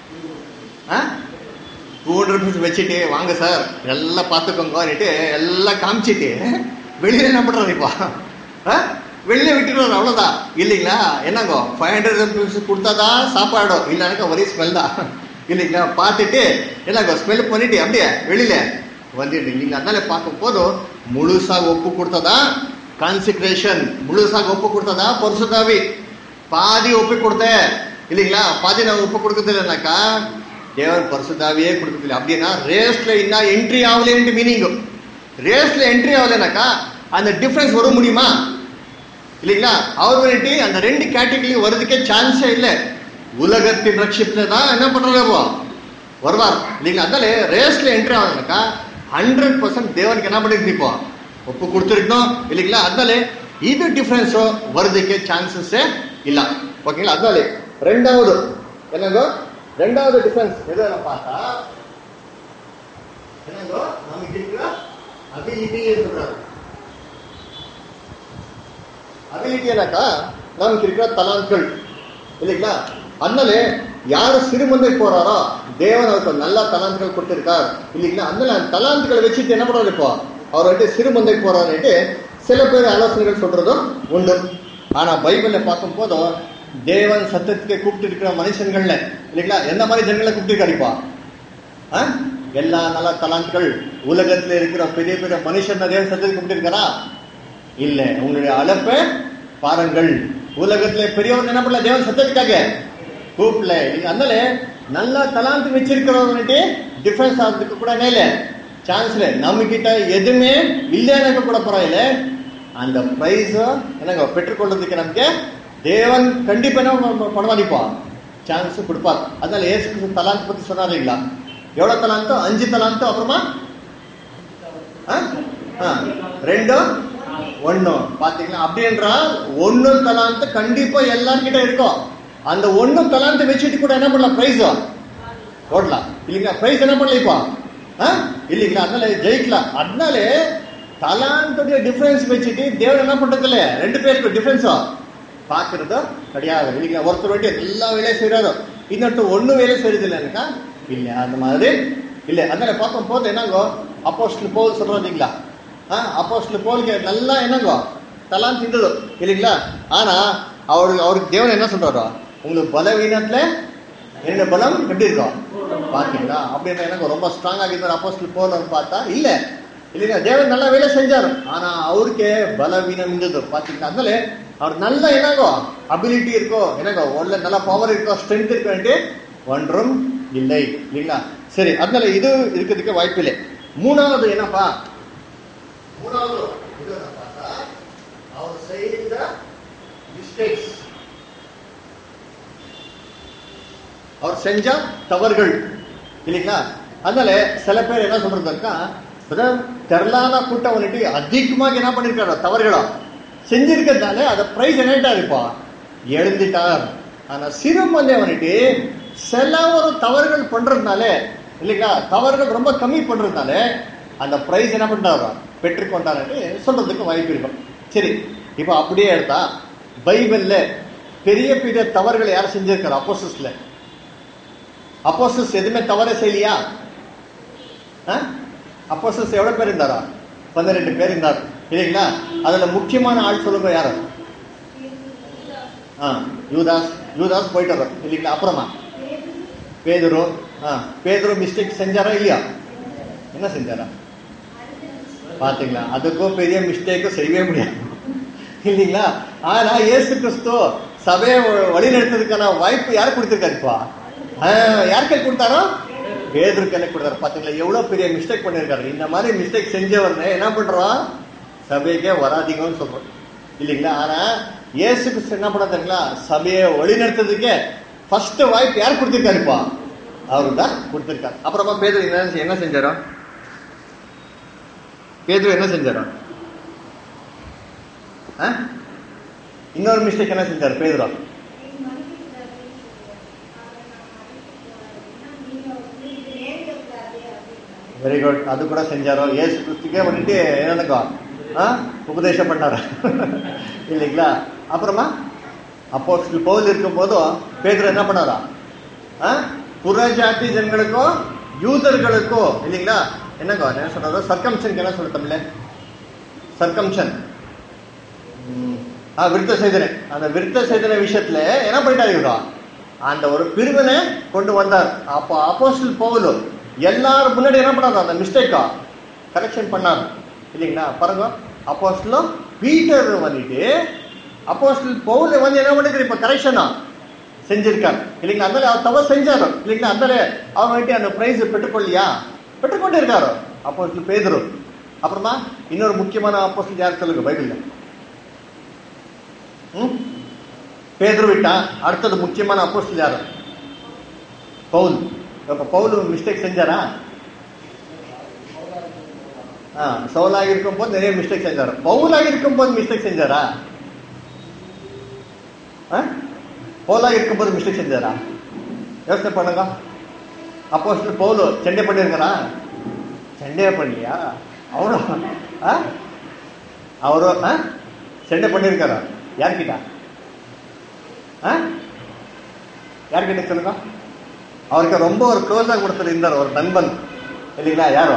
Speaker 1: ஆ டூ ஹண்ட்ரட் ருபீஸ் வச்சுட்டு வாங்க சார் எல்லாம் பார்த்துக்கோங்கன்னுட்டு எல்லாம் காமிச்சிட்டு வெளியில என்ன பண்றாரு இப்போ ஆ? வெளியில விட்டுடுவாரு அவ்வளவுதான் இல்லைங்களா என்னங்கோ ஃபைவ் ஹண்ட்ரட் ருபீஸ் கொடுத்தாதான் சாப்பாடு இல்லைனாக்கா ஒரே ஸ்மெல் தான் இல்லைங்களா பார்த்துட்டு என்னங்கோ ஸ்மெல் பண்ணிட்டு அப்படியே வெளியில வந்துட்டு நீங்க அதனால பார்க்கும் போதும் முழுசாக ஒப்பு கொடுத்ததா கான்சிக்ரேஷன் முழுசாக ஒப்பு கொடுத்ததா பரிசுத்தாவி பாதி ஒப்பு கொடுத்தேன் இல்லைங்களா பாதி நான் ஒப்பு கொடுக்கறது இல்லைனாக்கா தேவன் பரிசுத்தாவியே கொடுக்கறதில்ல அப்படின்னா ரேஸ்ல இன்னும் என்ட்ரி ஆகலன்ட்டு மீனிங் ரேஸ்ல என்ட்ரி ஆகலைனாக்கா அந்த டிஃபரன்ஸ் வர முடியுமா இல்லைங்களா அவர் வந்துட்டு அந்த ரெண்டு கேட்டகரி வர்றதுக்கே சான்ஸே இல்லை உலகத்தின் ரட்சிப்புல தான் என்ன பண்றாரு இப்போ வருவார் இல்லைங்களா அதனால ரேஸ்ல என்ட்ரி ஆகணும்னாக்கா ஹண்ட்ரட் பர்சன்ட் தேவனுக்கு என்ன பண்ணிருக்கு இப்போ ஒப்பு கொடுத்துருக்கணும் இல்லைங்களா அதனால இது டிஃபரன்ஸோ வர்றதுக்கே சான்சஸே இல்ல ஓகேங்களா அதனால ரெண்டாவது என்னங்கோ ரெண்டாவது டிஃபரன்ஸ் எதுன்னு பார்த்தா என்னங்கோ நமக்கு இருக்கிற அபிலிட்டி சொல்றாரு அபிலிட்டி என்னக்கா நமக்கு இருக்கிற தலான்கள் இல்லைங்களா அதனால யாரு சிறுமந்தை போறாரோ தேவன் அவருக்கு நல்ல தலாந்துகள் கொடுத்திருக்கார் இல்லைங்களா அதனால அந்த தலாந்துகளை வச்சுட்டு என்ன பண்றாரு இப்போ அவர் வந்து சிறுமந்தை போறாருன்ட்டு சில பேர் ஆலோசனைகள் சொல்றதும் உண்டு ஆனா பைபிள்ல பார்க்கும் போதும் தேவன் சத்தத்துக்கு கூப்பிட்டு இருக்கிற மனுஷன்கள்ல இல்லைங்களா எந்த மாதிரி ஜனங்களை கூப்பிட்டு இப்போ ஆ? எல்லா நல்ல தலாந்துகள் உலகத்துல இருக்கிற பெரிய பெரிய மனுஷன் தேவன் சத்தத்துக்கு கூப்பிட்டு இருக்காரா இல்ல உங்களுடைய அழைப்பை பாருங்கள் உலகத்துல பெரியவங்க என்ன பண்ணல தேவன் சத்தத்துக்காக கூப்பிடல நீங்க அதனால நல்ல தலாந்து வச்சிருக்கிறவங்கட்டு டிஃபரன்ஸ் ஆகிறதுக்கு கூட மேல சான்ஸ்ல நம்ம கிட்ட எதுவுமே இல்லைன்னு கூட பரவாயில்ல அந்த பிரைஸ் என்னங்க பெற்றுக்கொள்றதுக்கு நமக்கு தேவன் கண்டிப்பா என்ன பணமளிப்பா சான்ஸ் கொடுப்பார் அதனால ஏசு கிறிஸ்து தலாந்து பத்தி சொன்னார் இல்லைங்களா எவ்வளவு தலாந்தோ அஞ்சு தலாந்தோ அப்புறமா ஆ? ஆ, ரெண்டு ஒண்ணு பாத்தீங்களா அப்படின்றா ஒண்ணு தலாந்து கண்டிப்பா எல்லார்கிட்ட இருக்கும் அந்த ஒண்ணு தலாந்து வச்சுட்டு கூட என்ன பண்ணலாம் பிரைஸ் ஓடலாம் இல்லைங்களா பிரைஸ் என்ன பண்ணல இப்போ ஆ? இல்லைங்களா அதனால ஜெயிக்கலாம் அதனால தலாந்துடைய டிஃபரன்ஸ் வச்சுட்டு தேவன் என்ன பண்றது இல்ல ரெண்டு பேருக்கு டிஃபரன்ஸா பாக்குறது கிடையாது இல்லைங்களா ஒருத்தர் வேண்டிய எல்லா வேலையும் செய்யறாரோ இன்னொருத்தர் ஒண்ணு வேலை செய்யறது இல்லைன்னாக்கா இல்ல அந்த மாதிரி இல்ல அதனால பார்க்கும் போது என்னங்கோ அப்போஸ்டல் போல் சொல்றோம் இல்லைங்களா அப்போஸ்டல் போலுக்கு நல்லா என்னங்கோ தலான் திந்தது இல்லைங்களா ஆனா அவரு அவருக்கு தேவன் என்ன சொல்றாரோ உங்களுக்கு பலவீனத்துல என்ன பலம் எப்படி இருக்கும் பாத்தீங்களா அப்படின்னா எனக்கு ரொம்ப ஸ்ட்ராங் ஆகிருந்தார் அப்போஸ்டல் போலன்னு பார்த்தா இல்ல இல்லைங்க தேவன் நல்லா வேலை செஞ்சாரு ஆனா அவருக்கே பலவீனம் இருந்தது பாத்தீங்களா அதனால அவர் நல்ல என்னங்கோ அபிலிட்டி இருக்கோ என்னங்கோ உள்ள நல்ல பவர் இருக்கோ ஸ்ட்ரென்த் இருக்கோ ஒன்றும் இல்லை இல்லைங்களா சரி அதனால இது இருக்கிறதுக்கு வாய்ப்பு இல்லை மூணாவது என்னப்பா மூணாவது இது என்ன பார்த்தா அவர் செய்த மிஸ்டேக்ஸ் அவர் செஞ்ச தவறுகள் இல்லைங்களா அதனால சில பேர் என்ன சொல்றதுக்கா தெரலான கூட்டம் வந்துட்டு அதிகமாக என்ன பண்ணிருக்காரோ தவறுகளா செஞ்சிருக்கிறதுனால அத பிரைஸ் என்னட்டா இருப்பா எழுந்துட்டார் ஆனா சிறுமந்தை வந்துட்டு சில ஒரு தவறுகள் பண்றதுனால இல்லைங்களா தவறுகள் ரொம்ப கம்மி பண்றதுனால அந்த பிரைஸ் என்ன பண்றாரோ பெற்றுக்கொண்டாரு சொல்றதுக்கு வாய்ப்பு இருக்கும் சரி இப்போ அப்படியே எடுத்தா பைபிள்ல பெரிய பெரிய தவறுகளை யார் செஞ்சிருக்காரு அப்போசஸ்ல அப்போசஸ் எதுவுமே தவறே செய்யலையா அப்போசஸ் எவ்வளவு பேர் இருந்தாரா பன்னிரெண்டு பேர் இருந்தார் இல்லைங்களா அதுல முக்கியமான ஆள் சொல்லுங்க யாரு ஆ யூதாஸ் யூதாஸ் போயிட்டு வர்றோம் இல்லைங்களா அப்புறமா பேதுரு ஆ பேதுரு மிஸ்டேக் செஞ்சாரா இல்லையா என்ன செஞ்சாரா பாத்தீங்களா அதுக்கும் பெரிய மிஸ்டேக்கும் செய்யவே முடியாது இல்லைங்களா ஆனா இயேசு கிறிஸ்து சபையை வழி நடத்துறதுக்கான வாய்ப்பு யார் கொடுத்திருக்காருப்பா யார் கை கொடுத்தாரோ பேதரு கையில கொடுத்தாரு பாத்தீங்களா எவ்வளவு பெரிய மிஸ்டேக் பண்ணிருக்காரு இந்த மாதிரி மிஸ்டேக் செஞ்சவர்னு என்ன பண்றோம் சபைக்கே வராதிங்கன்னு சொல்றோம் இல்லைங்களா ஆனா இயேசு கிறிஸ்து என்ன பண்ண தெரியுங்களா சபையை வழி நடத்துறதுக்கே ஃபர்ஸ்ட் வாய்ப்பு யார் கொடுத்திருக்காருப்பா அவரு தான் கொடுத்திருக்காரு அப்புறமா பேதர் என்ன என்ன செஞ்சாரோ பேதுரு என்ன செஞ்சாரோ இன்னொரு மிஸ்டேக் என்ன செஞ்சார் பேதுரா வெரி குட் அது கூட செஞ்சாரோ ஏசு கிறிஸ்துக்கே வந்துட்டு என்னக்கோ உபதேசம் பண்ணாரு இல்லைங்களா அப்புறமா அப்போ பவுல் இருக்கும் போதும் பேதர் என்ன பண்ணாரா புறஜாதி ஜனங்களுக்கோ யூதர்களுக்கோ இல்லைங்களா என்னங்க என்ன சொல்றது சர்க்கம்சன் என்ன சொல்ற தமிழ்ல சர்க்கம்சன் விருத்த சேதனை அந்த விருத்த சேதனை விஷயத்துல என்ன பண்ணிட்டாரு இவரா அந்த ஒரு பிரிவினை கொண்டு வந்தார் அப்போ அப்போஸ்டல் பவுலு எல்லாரும் முன்னாடி என்ன பண்ணாரு அந்த மிஸ்டேக்கா கரெக்ஷன் பண்ணாரு இல்லைங்களா பாருங்க அப்போஸ்டலும் பீட்டர் வந்துட்டு அப்போஸ்டல் பவுல வந்து என்ன பண்ணிருக்காரு இப்ப கரெக்ஷனா செஞ்சிருக்காரு இல்லைங்களா அந்த அவர் தவறு செஞ்சாரு இல்லைங்களா அந்த அவர் வந்துட்டு அந்த பிரைஸ் பெற்றுக்கொள்ளியா பெற்றுக்கொண்டு இருக்காரு அப்போஸ்டல் பேதரு அப்புறமா இன்னொரு முக்கியமான அப்போஸ்டல் யார் சொல்லுங்க பைபிள்ல ம் பேதரு விட்டா அடுத்தது முக்கியமான அப்போஸ்டல் யாரு பவுல் இப்ப பவுல் மிஸ்டேக் செஞ்சாரா ஆ சவுலாக இருக்கும் போது நிறைய மிஸ்டேக் செஞ்சாரு பவுலாக இருக்கும் போது மிஸ்டேக் செஞ்சாரா பவுலாக இருக்கும் போது மிஸ்டேக் செஞ்சாரா யோசனை பண்ணுங்க அப்போ பவுலு சண்டை பண்ணிருக்கிறா சண்டையே பண்ணலையா அவரும் அவரும் சண்டை பண்ணிருக்காரா யார்கிட்ட யாருக்கு சொல்லுங்க அவருக்கு ரொம்ப ஒரு க்ளோஸாக ஒருத்தர் இருந்தார் ஒரு நண்பன் இல்லைங்களா யாரு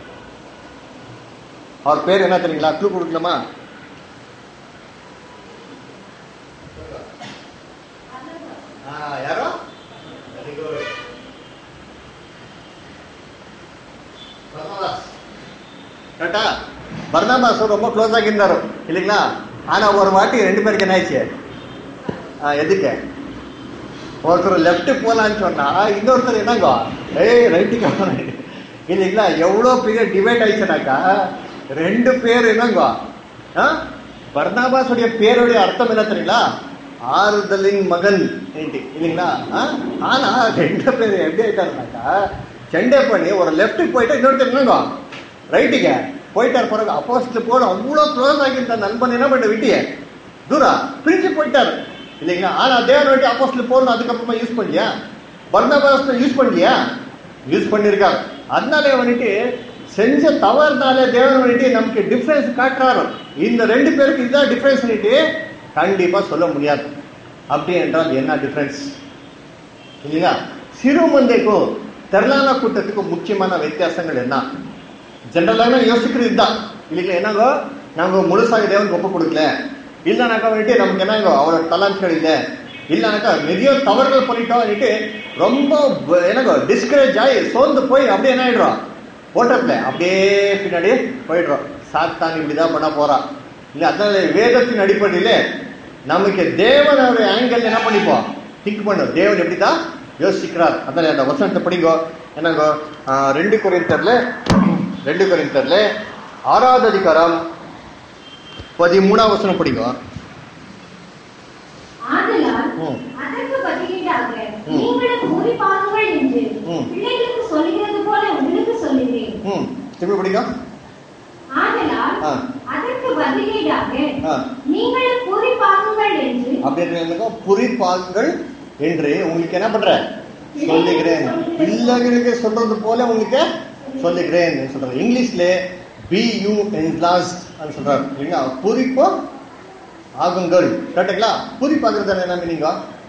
Speaker 1: அவர் பேர் என்ன தெரியுங்களா க்ளூ கொடுக்கலாமா ஆ, யாரோ Very good. பர்னபாஸ். கரெக்டா பர்னாபாஸ் ரொம்ப க்ளோஸ் ಆಗಿದ್ದಾರೆ இல்லைங்களா ஆனா ஒரு வாட்டி ரெண்டு பேருக்கு என்ன ஆயிடுச்சு ஆ, எதுக்கு ஒருத்தர் லெஃப்ட் போலான்னு சொன்னா இன்னொருத்தர் என்னங்க ஏய் ரைட்டுக்கு இல்லைங்களா எவ்வளோ பெரிய டிபேட் ஆயிடுச்சுனாக்கா ரெண்டு பேர் என்னங்க ஆ? பர்னாபாஸுடைய பேருடைய அர்த்தம் என்ன தெரியுங்களா ஆறுதலின் மகன் ఏంటి இல்லைங்களா ஆ? ஆனா ரெண்டு பேர் எப்படி ஆயிட்டாருனாக்கா சண்டை பண்ணி ஒரு லெஃப்ட்டுக்கு போயிட்டா இன்னொருத்தர் என்னங்க ரைட்டுக்கு போயிட்டார் பிறகு அப்போஸ்ட் போட அவ்வளோ க்ளோஸ் ஆகியிருந்த நண்பன் என்ன பண்ண விட்டியே தூரா பிரிஞ்சு போயிட்டாரு இல்லைங்களா ஆனா தேவன் வேண்டி அப்போஸ்ட்ல போகணும் அதுக்கப்புறமா யூஸ் பண்ணலையா பர்னபாஸ் யூஸ் பண்ணலையா யூஸ் பண்ணியிருக்காரு அதனாலே வந்துட்டு செஞ்ச தவறுனாலே தேவன் வந்துட்டு நமக்கு டிஃபரன்ஸ் காட்டுறாரு இந்த ரெண்டு பேருக்கு இதுதான் டிஃபரன்ஸ் வந்துட்டு கண்டிப்பா சொல்ல முடியாது அப்படி என்றால் என்ன டிஃபரன்ஸ் இல்லைங்களா சிறு மந்தைக்கும் திரளான கூட்டத்துக்கும் முக்கியமான வித்தியாசங்கள் என்ன ஜென்ரலான யோசிக்கிறது இதுதான் இல்லைங்களா என்னங்கோ நாங்க முழுசாக தேவனுக்கு ஒப்பு கொடுக்கல இல்லைனாக்கா வந்துட்டு நமக்கு என்னங்கோ அவரோட தலான்கள் இல்லை இல்லைனாக்கா நிறைய தவறுகள் பண்ணிட்டோம் ரொம்ப ப- என்னங்கோ டிஸ்கரேஜ் ஆகி சோர்ந்து போய் அப்படியே என்ன ஆயிடுறோம் ஓட்டத்துல அப்படியே பின்னாடி போயிடுறோம் சாத்தான் இப்படிதான் பண்ண போறான் இல்ல அதனால வேதத்தின் அடிப்படையில நமக்கு தேவனுடைய ஆங்கிள் என்ன பண்ணிப்போம் திங்க் பண்ணும் தேவன் எப்படிதான் யோசிக்கிறார் அதனால அந்த வசனத்தை படிங்கோ என்னங்கோ ஆ, ரெண்டு குறைந்தர்ல ரெண்டு குறைந்தர்ல ஆறாவது அதிகாரம் பதிமூணாம் வசனம் படிங்கோ
Speaker 2: ஆதலால்
Speaker 1: ம்.
Speaker 2: அதற்கு பதிலீடாக
Speaker 1: ம்.
Speaker 2: நீங்களும் குறிப்பாகுங்கள் என்று
Speaker 1: ம்.
Speaker 2: பிள்ளைகளுக்கு சொல்லுகிறது போல உங்களுக்கு சொல்லுகிறேன்
Speaker 1: ம் திரும்பி படிங்க
Speaker 2: ஆதலால்
Speaker 1: ஆ.
Speaker 2: அதற்கு பதிலீடாக
Speaker 1: ஆ.
Speaker 2: நீங்களும் குறிப்பாகுங்கள் என்று
Speaker 1: அப்படின்னு புரிப்பாங்கள் என்று உங்களுக்கு என்ன பண்ற சொல்லுகிறேன் பிள்ளைகளுக்கு சொல்றது போல உங்களுக்கு சொல்லுகிறேன் சொல்றாரு இங்கிலீஷ்ல பி யூ என்லாஸ் சொல்றாரு இல்லைங்களா குறிப்போ ஆகுங்கள் கரெக்டுங்களா குறிப்பாகிறது என்ன மீனிங்க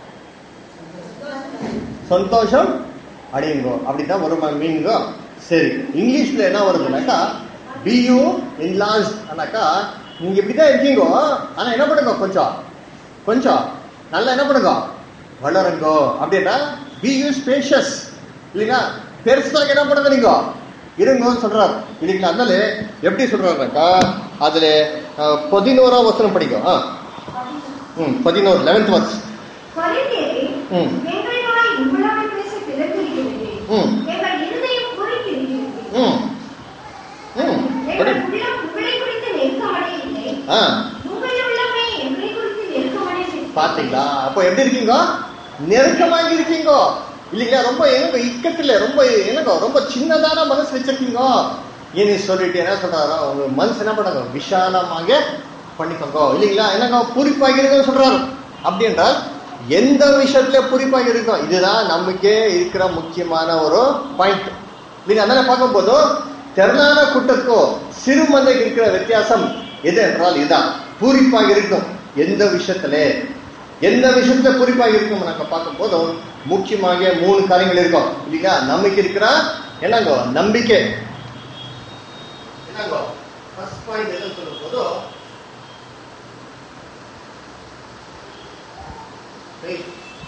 Speaker 1: சந்தோஷம் அடையுங்கோ அப்படிதான் ஒரு மீனிங்கோ சரி இங்கிலீஷ்ல என்ன வருதுனாக்கா பியூ இன்லாஸ் அண்ணாக்கா நீங்க இப்படிதான் இருக்கீங்கோ ஆனா என்ன பண்ணுங்க கொஞ்சம் கொஞ்சம் நல்லா என்ன பண்ணுங்க வளருங்கோ அப்படின்னா பியூ ஸ்பேஷியஸ் இல்லைங்களா பெருசாக என்ன பண்ணுங்க நீங்க இருங்கன்னு சொல்றாரு இல்லைங்களா அதனால எப்படி சொல்றாருனாக்கா அதுல அஹ், பதினோராம் வசனம் படிக்கும் ஆ ம் பதினோரு லெவன்த் வர்ஸ்
Speaker 2: கொரிந்தியரே,
Speaker 1: ம்.
Speaker 2: எங்கள் வாய் உங்களால் பேச திறந்திருக்கிறது.
Speaker 1: ம்.
Speaker 2: எங்கள் இருதயம் பூரித்திருக்கிறது.
Speaker 1: ம் ம் படி
Speaker 2: எங்கள் உள்ளம் உங்களை குறித்து நெருக்கமடையவில்லை.
Speaker 1: ஆ
Speaker 2: உங்கள் உள்ளமே எங்களை குறித்து நெருக்கமடையவில்லை.
Speaker 1: பாத்தீங்களா அப்போ எப்படி இருக்கீங்க நெருக்கமாக இருக்கீங்க இல்லைங்களா ரொம்ப எனக்கு இக்கத்துல ரொம்ப எனக்கு ரொம்ப சின்னதான மனசு வச்சிருக்கீங்க ஏன்னு சொல்லிட்டு என்ன சொல்றாரோ உங்க மனசு என்ன பண்ணாங்க விஷாலமாக பண்ணிக்கோங்க இல்லைங்களா என்னங்க பூரிப்பாக இருக்குன்னு சொல்றாரு அப்படி என்றால் எந்த விஷயத்துல பூரிப்பாக இருக்கும் இதுதான் நமக்கே இருக்கிற முக்கியமான ஒரு பாயிண்ட் நீங்க அதனால பார்க்கும்போது திரளான கூட்டத்துக்கும் சிறு மந்தைக்கு இருக்கிற வித்தியாசம் எது என்றால் இதுதான் பூரிப்பாக இருக்கும் எந்த விஷயத்துல எந்த விஷயத்துல பூரிப்பாக இருக்கும் நாங்க பார்க்கும்போது முக்கியமாக மூணு காரியங்கள் இருக்கும் இல்லைங்களா நமக்கு இருக்கிற என்னங்கோ நம்பிக்கை என்னங்கோ ஃபர்ஸ்ட் பாயிண்ட் எதுன்னு சொல்லும்போது faith.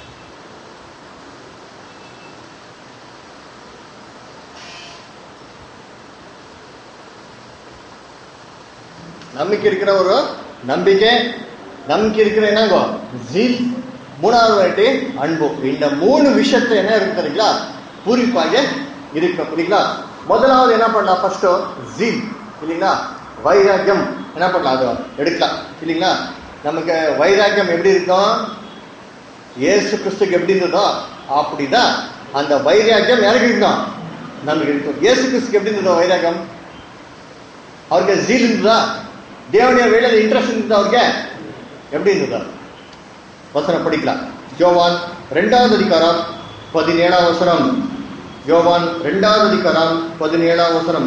Speaker 1: நம்பிக்கை இருக்கிற ஒரு நம்பிக்கை நம்பிக்கை இருக்கிற என்னங்கோ ஜீல் மூணாவது வாட்டி அன்பு இந்த மூணு விஷயத்துல என்ன இருக்கு தெரியுங்களா பூரிப்பாக இருக்கும் இல்லைங்களா முதலாவது என்ன பண்ணலாம் ஃபர்ஸ்ட் ஜீல் இல்லைங்களா வைராக்கியம் என்ன பண்ணலாம் அது எடுக்கலாம் இல்லைங்களா நமக்கு வைராக்கியம் எப்படி இருக்கும் இயேசு கிறிஸ்துக்கு எப்படி இருந்ததோ அப்படிதான் அந்த வைராக்கியம் யாருக்கு இருக்கும் நமக்கு இருக்கும் இயேசு கிறிஸ்துக்கு எப்படி இருந்ததோ வைராக்கியம் ಅವ್ರಿಗೆ ಝೀಲ್ ಇರ್ತದ ದೇವನಿಯ ವೇಳೆಯಲ್ಲಿ ಇಂಟ್ರೆಸ್ಟ್ ಇರ್ತದ ಅವ್ರಿಗೆ எப்படி இருந்ததா வசனம் படிக்கலாம் யோவான் ரெண்டாவது அதிகாரம் பதினேழாம் வசனம் யோவான் ரெண்டாவது அதிகாரம் பதினேழாம் வசனம்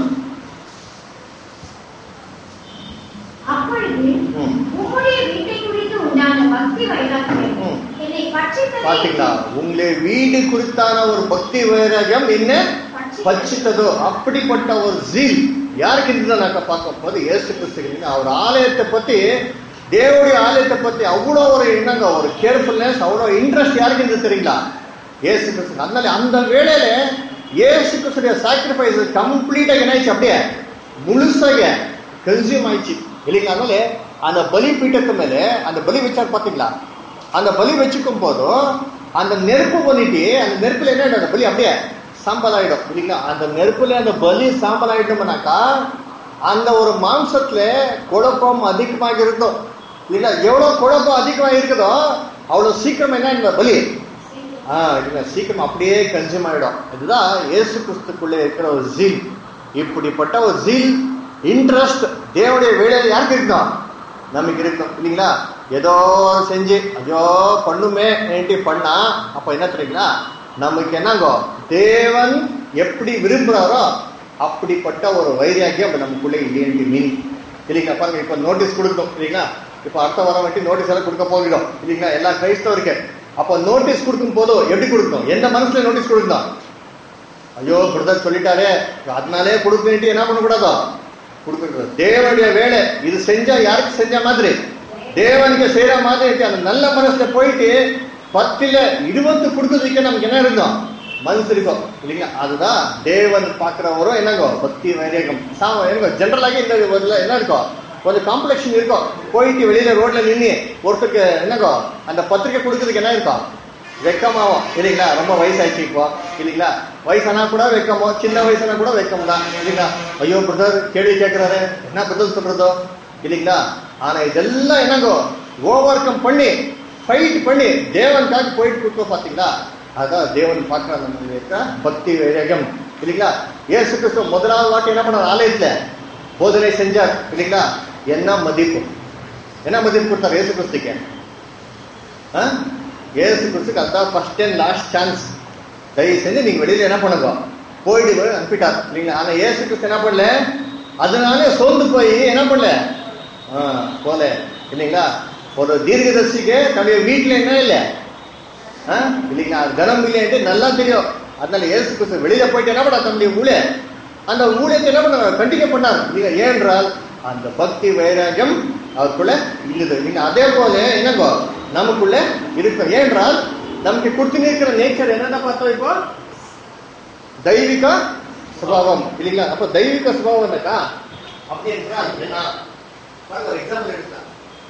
Speaker 2: அப்பொழுது
Speaker 1: ம்.
Speaker 2: உம்முடைய வீட்டை குறித்து உண்டான பக்தி வைராக்கியம்
Speaker 1: ம்.
Speaker 2: என்னை பட்சித்ததை
Speaker 1: பாத்தீங்களா உங்களை வீடு குறித்தான ஒரு பக்தி வைராகியம் என்ன பச்சித்ததோ அப்படிப்பட்ட ஒரு ஜீல் யாருக்கு இருந்ததுனாக்க பார்க்கும் போது ஏசு கிறிஸ்துக்கு அவர் ஆலயத்தை பத்தி தேவனுடைய ஆலயத்தை பத்தி அவ்வளோ ஒரு என்னங்க ஒரு கேர்ஃபுல்னஸ் அவ்வளோ இன்ட்ரெஸ்ட் யாருக்கு இருந்தது தெரியுங்களா ஏசு கிறிஸ்து அதனால அந்த வேளையில ஏசு கிறிஸ்துடைய சாக்ரிஃபைஸ் கம்ப்ளீட்டா என்னாச்சு அப்படியே முழுசாக கன்சியூம் ஆயிடுச்சு இல்லைங்களா அதனால அந்த பலி பீட்டத்து மேலே அந்த பலி வச்சார் பாத்தீங்களா அந்த பலி வச்சுக்கும் போதும் அந்த நெருப்பு பண்ணிட்டு அந்த நெருப்புல என்ன ஆயிடும் அந்த பலி அப்படியே சாம்பல் ஆயிடும் இல்லைங்களா அந்த நெருப்புல அந்த பலி சாம்பல் ஆயிட்டோம்னாக்கா அந்த ஒரு மாம்சத்துல குழப்பம் அதிகமாக இருந்தோம் இல்லைங்களா எவ்வளவு குழப்பம் அதிகமாக இருக்குதோ அவ்வளவு சீக்கிரம் என்ன இந்த பலி ஆ இல்ல சீக்கிரம் அப்படியே கன்சியூம் ஆயிடும் இதுதான் இயேசு கிறிஸ்துக்குள்ளே இருக்கிற ஒரு ஜீல் இப்படிப்பட்ட ஒரு ஜீல் இன்ட்ரெஸ்ட் தேவனுடைய வேலையில யாருக்கு இருக்கும் நமக்கு இருக்கும் இல்லைங்களா ஏதோ செஞ்சு ஐயோ பண்ணுமே ஏன்டி பண்ணா அப்ப என்ன தெரியுங்களா நமக்கு என்னங்கோ தேவன் எப்படி விரும்புறாரோ அப்படிப்பட்ட ஒரு வைராக்கியம் அப்ப நமக்குள்ளே இல்லையன்ட்டு மீனிங் இல்லைங்களா பாருங்க இப்ப நோட்டீஸ் கொடுக்கணும் இல்லைங்களா இப்ப அடுத்த வாரம் வட்டி நோட்டீஸ் எல்லாம் கொடுக்க போகிறோம் இல்லைங்களா எல்லா கிரைஸ்தவருக்கு அப்ப நோட்டீஸ் கொடுக்கும் போதோ எப்படி கொடுக்கணும் எந்த மனசுல நோட்டீஸ் கொடுக்கணும் ஐயோ பிரதர் சொல்லிட்டாரே அதனாலே கொடுக்கணுட்டு என்ன பண்ணக்கூடாதோ கொடுக்கக்கூடாது தேவனுடைய வேலை இது செஞ்சா யாருக்கு செஞ்ச மாதிரி தேவனுக்கு செய்யற மாதிரி இருக்கு. அந்த நல்ல மனசுல போயிட்டு பத்துல இருபத்து கொடுக்கறதுக்கு நமக்கு என்ன இருந்தோம் மனசு இருக்கும் இல்லைங்களா அதுதான் தேவன் பாக்குறவரும் என்னங்கோ பக்தி வைரேகம் சாம என்னங்கோ ஜென்ரலாக இந்த இதுல என்ன இருக்கும் கொஞ்சம் காம்ப்ளெக்ஷன் இருக்கும் போயிட்டு வெளியில ரோட்ல நின்று ஒருத்தருக்கு என்னங்கோ அந்த பத்திரிக்கை கொடுக்கறதுக்கு என்ன இருக்கும் வெக்கமாவும் இல்லைங்களா ரொம்ப வயசாயிடுச்சு இப்போ இல்லைங்களா வயசானா கூட வெக்கமோ சின்ன வயசானா கூட வெக்கம் தான் இல்லைங்களா ஐயோ பிரதர் கேள்வி கேட்கிறாரு என்ன பிரதர் சொல்றதோ இல்லைங்களா ஆனா இதெல்லாம் என்னங்கோ ஓவர் கம் பண்ணி ஃபைட் பண்ணி தேவனுக்காக போயிட்டு கொடுத்தோம் பாத்தீங்களா அதான் தேவன் பார்க்கிற நம்ம இருக்க பக்தி வேகம் இல்லைங்களா ஏசு கிறிஸ்து முதலாவது வாட்டி என்ன பண்ணார் ஆலயத்துல போதனை செஞ்சார் இல்லைங்களா என்ன மதிப்பு என்ன மதிப்பு கொடுத்தார் ஏசு கிறிஸ்துக்கு ஆ? ஏசு கிறிஸ்துக்கு அதான் ஃபர்ஸ்ட் அண்ட் லாஸ்ட் சான்ஸ் தயவு செஞ்சு நீங்க வெளியில என்ன பண்ணுங்க போயிடு போய் அனுப்பிட்டார் இல்லைங்களா ஆனா ஏசு கிறிஸ்து என்ன பண்ணல அதனால சோர்ந்து போய் என்ன பண்ணல ஆ, போல இல்லைங்களா ஒரு தீர்க்கதர்சிக்கு தன்னுடைய வீட்டுல என்ன இல்லை ஆ? இல்லைங்களா அது கனம் இல்லைன்ட்டு நல்லா தெரியும் அதனால ஏசு கிறிஸ்து வெளியில போயிட்டு என்ன பண்ணார் தன்னுடைய ஊழிய அந்த ஊழியத்தை என்ன பண்ணார் கண்டிக்க பண்ணார் நீங்க ஏனென்றால் அந்த பக்தி வைராகியம் அவருக்குள்ள இல்லது நீங்க அதே போல என்னங்கோ நமக்குள்ள இருக்கும் ஏனென்றால் நமக்கு கொடுத்து இருக்கிற நேச்சர் என்னென்ன பார்த்தோம் இப்போ தெய்வீக சுபாவம் இல்லைங்களா அப்ப தெய்வீக சுபாவம் என்னக்கா அப்படி என்றால் என்ன பாருங்க ஒரு எக்ஸாம்பிள் எடுக்கலாம்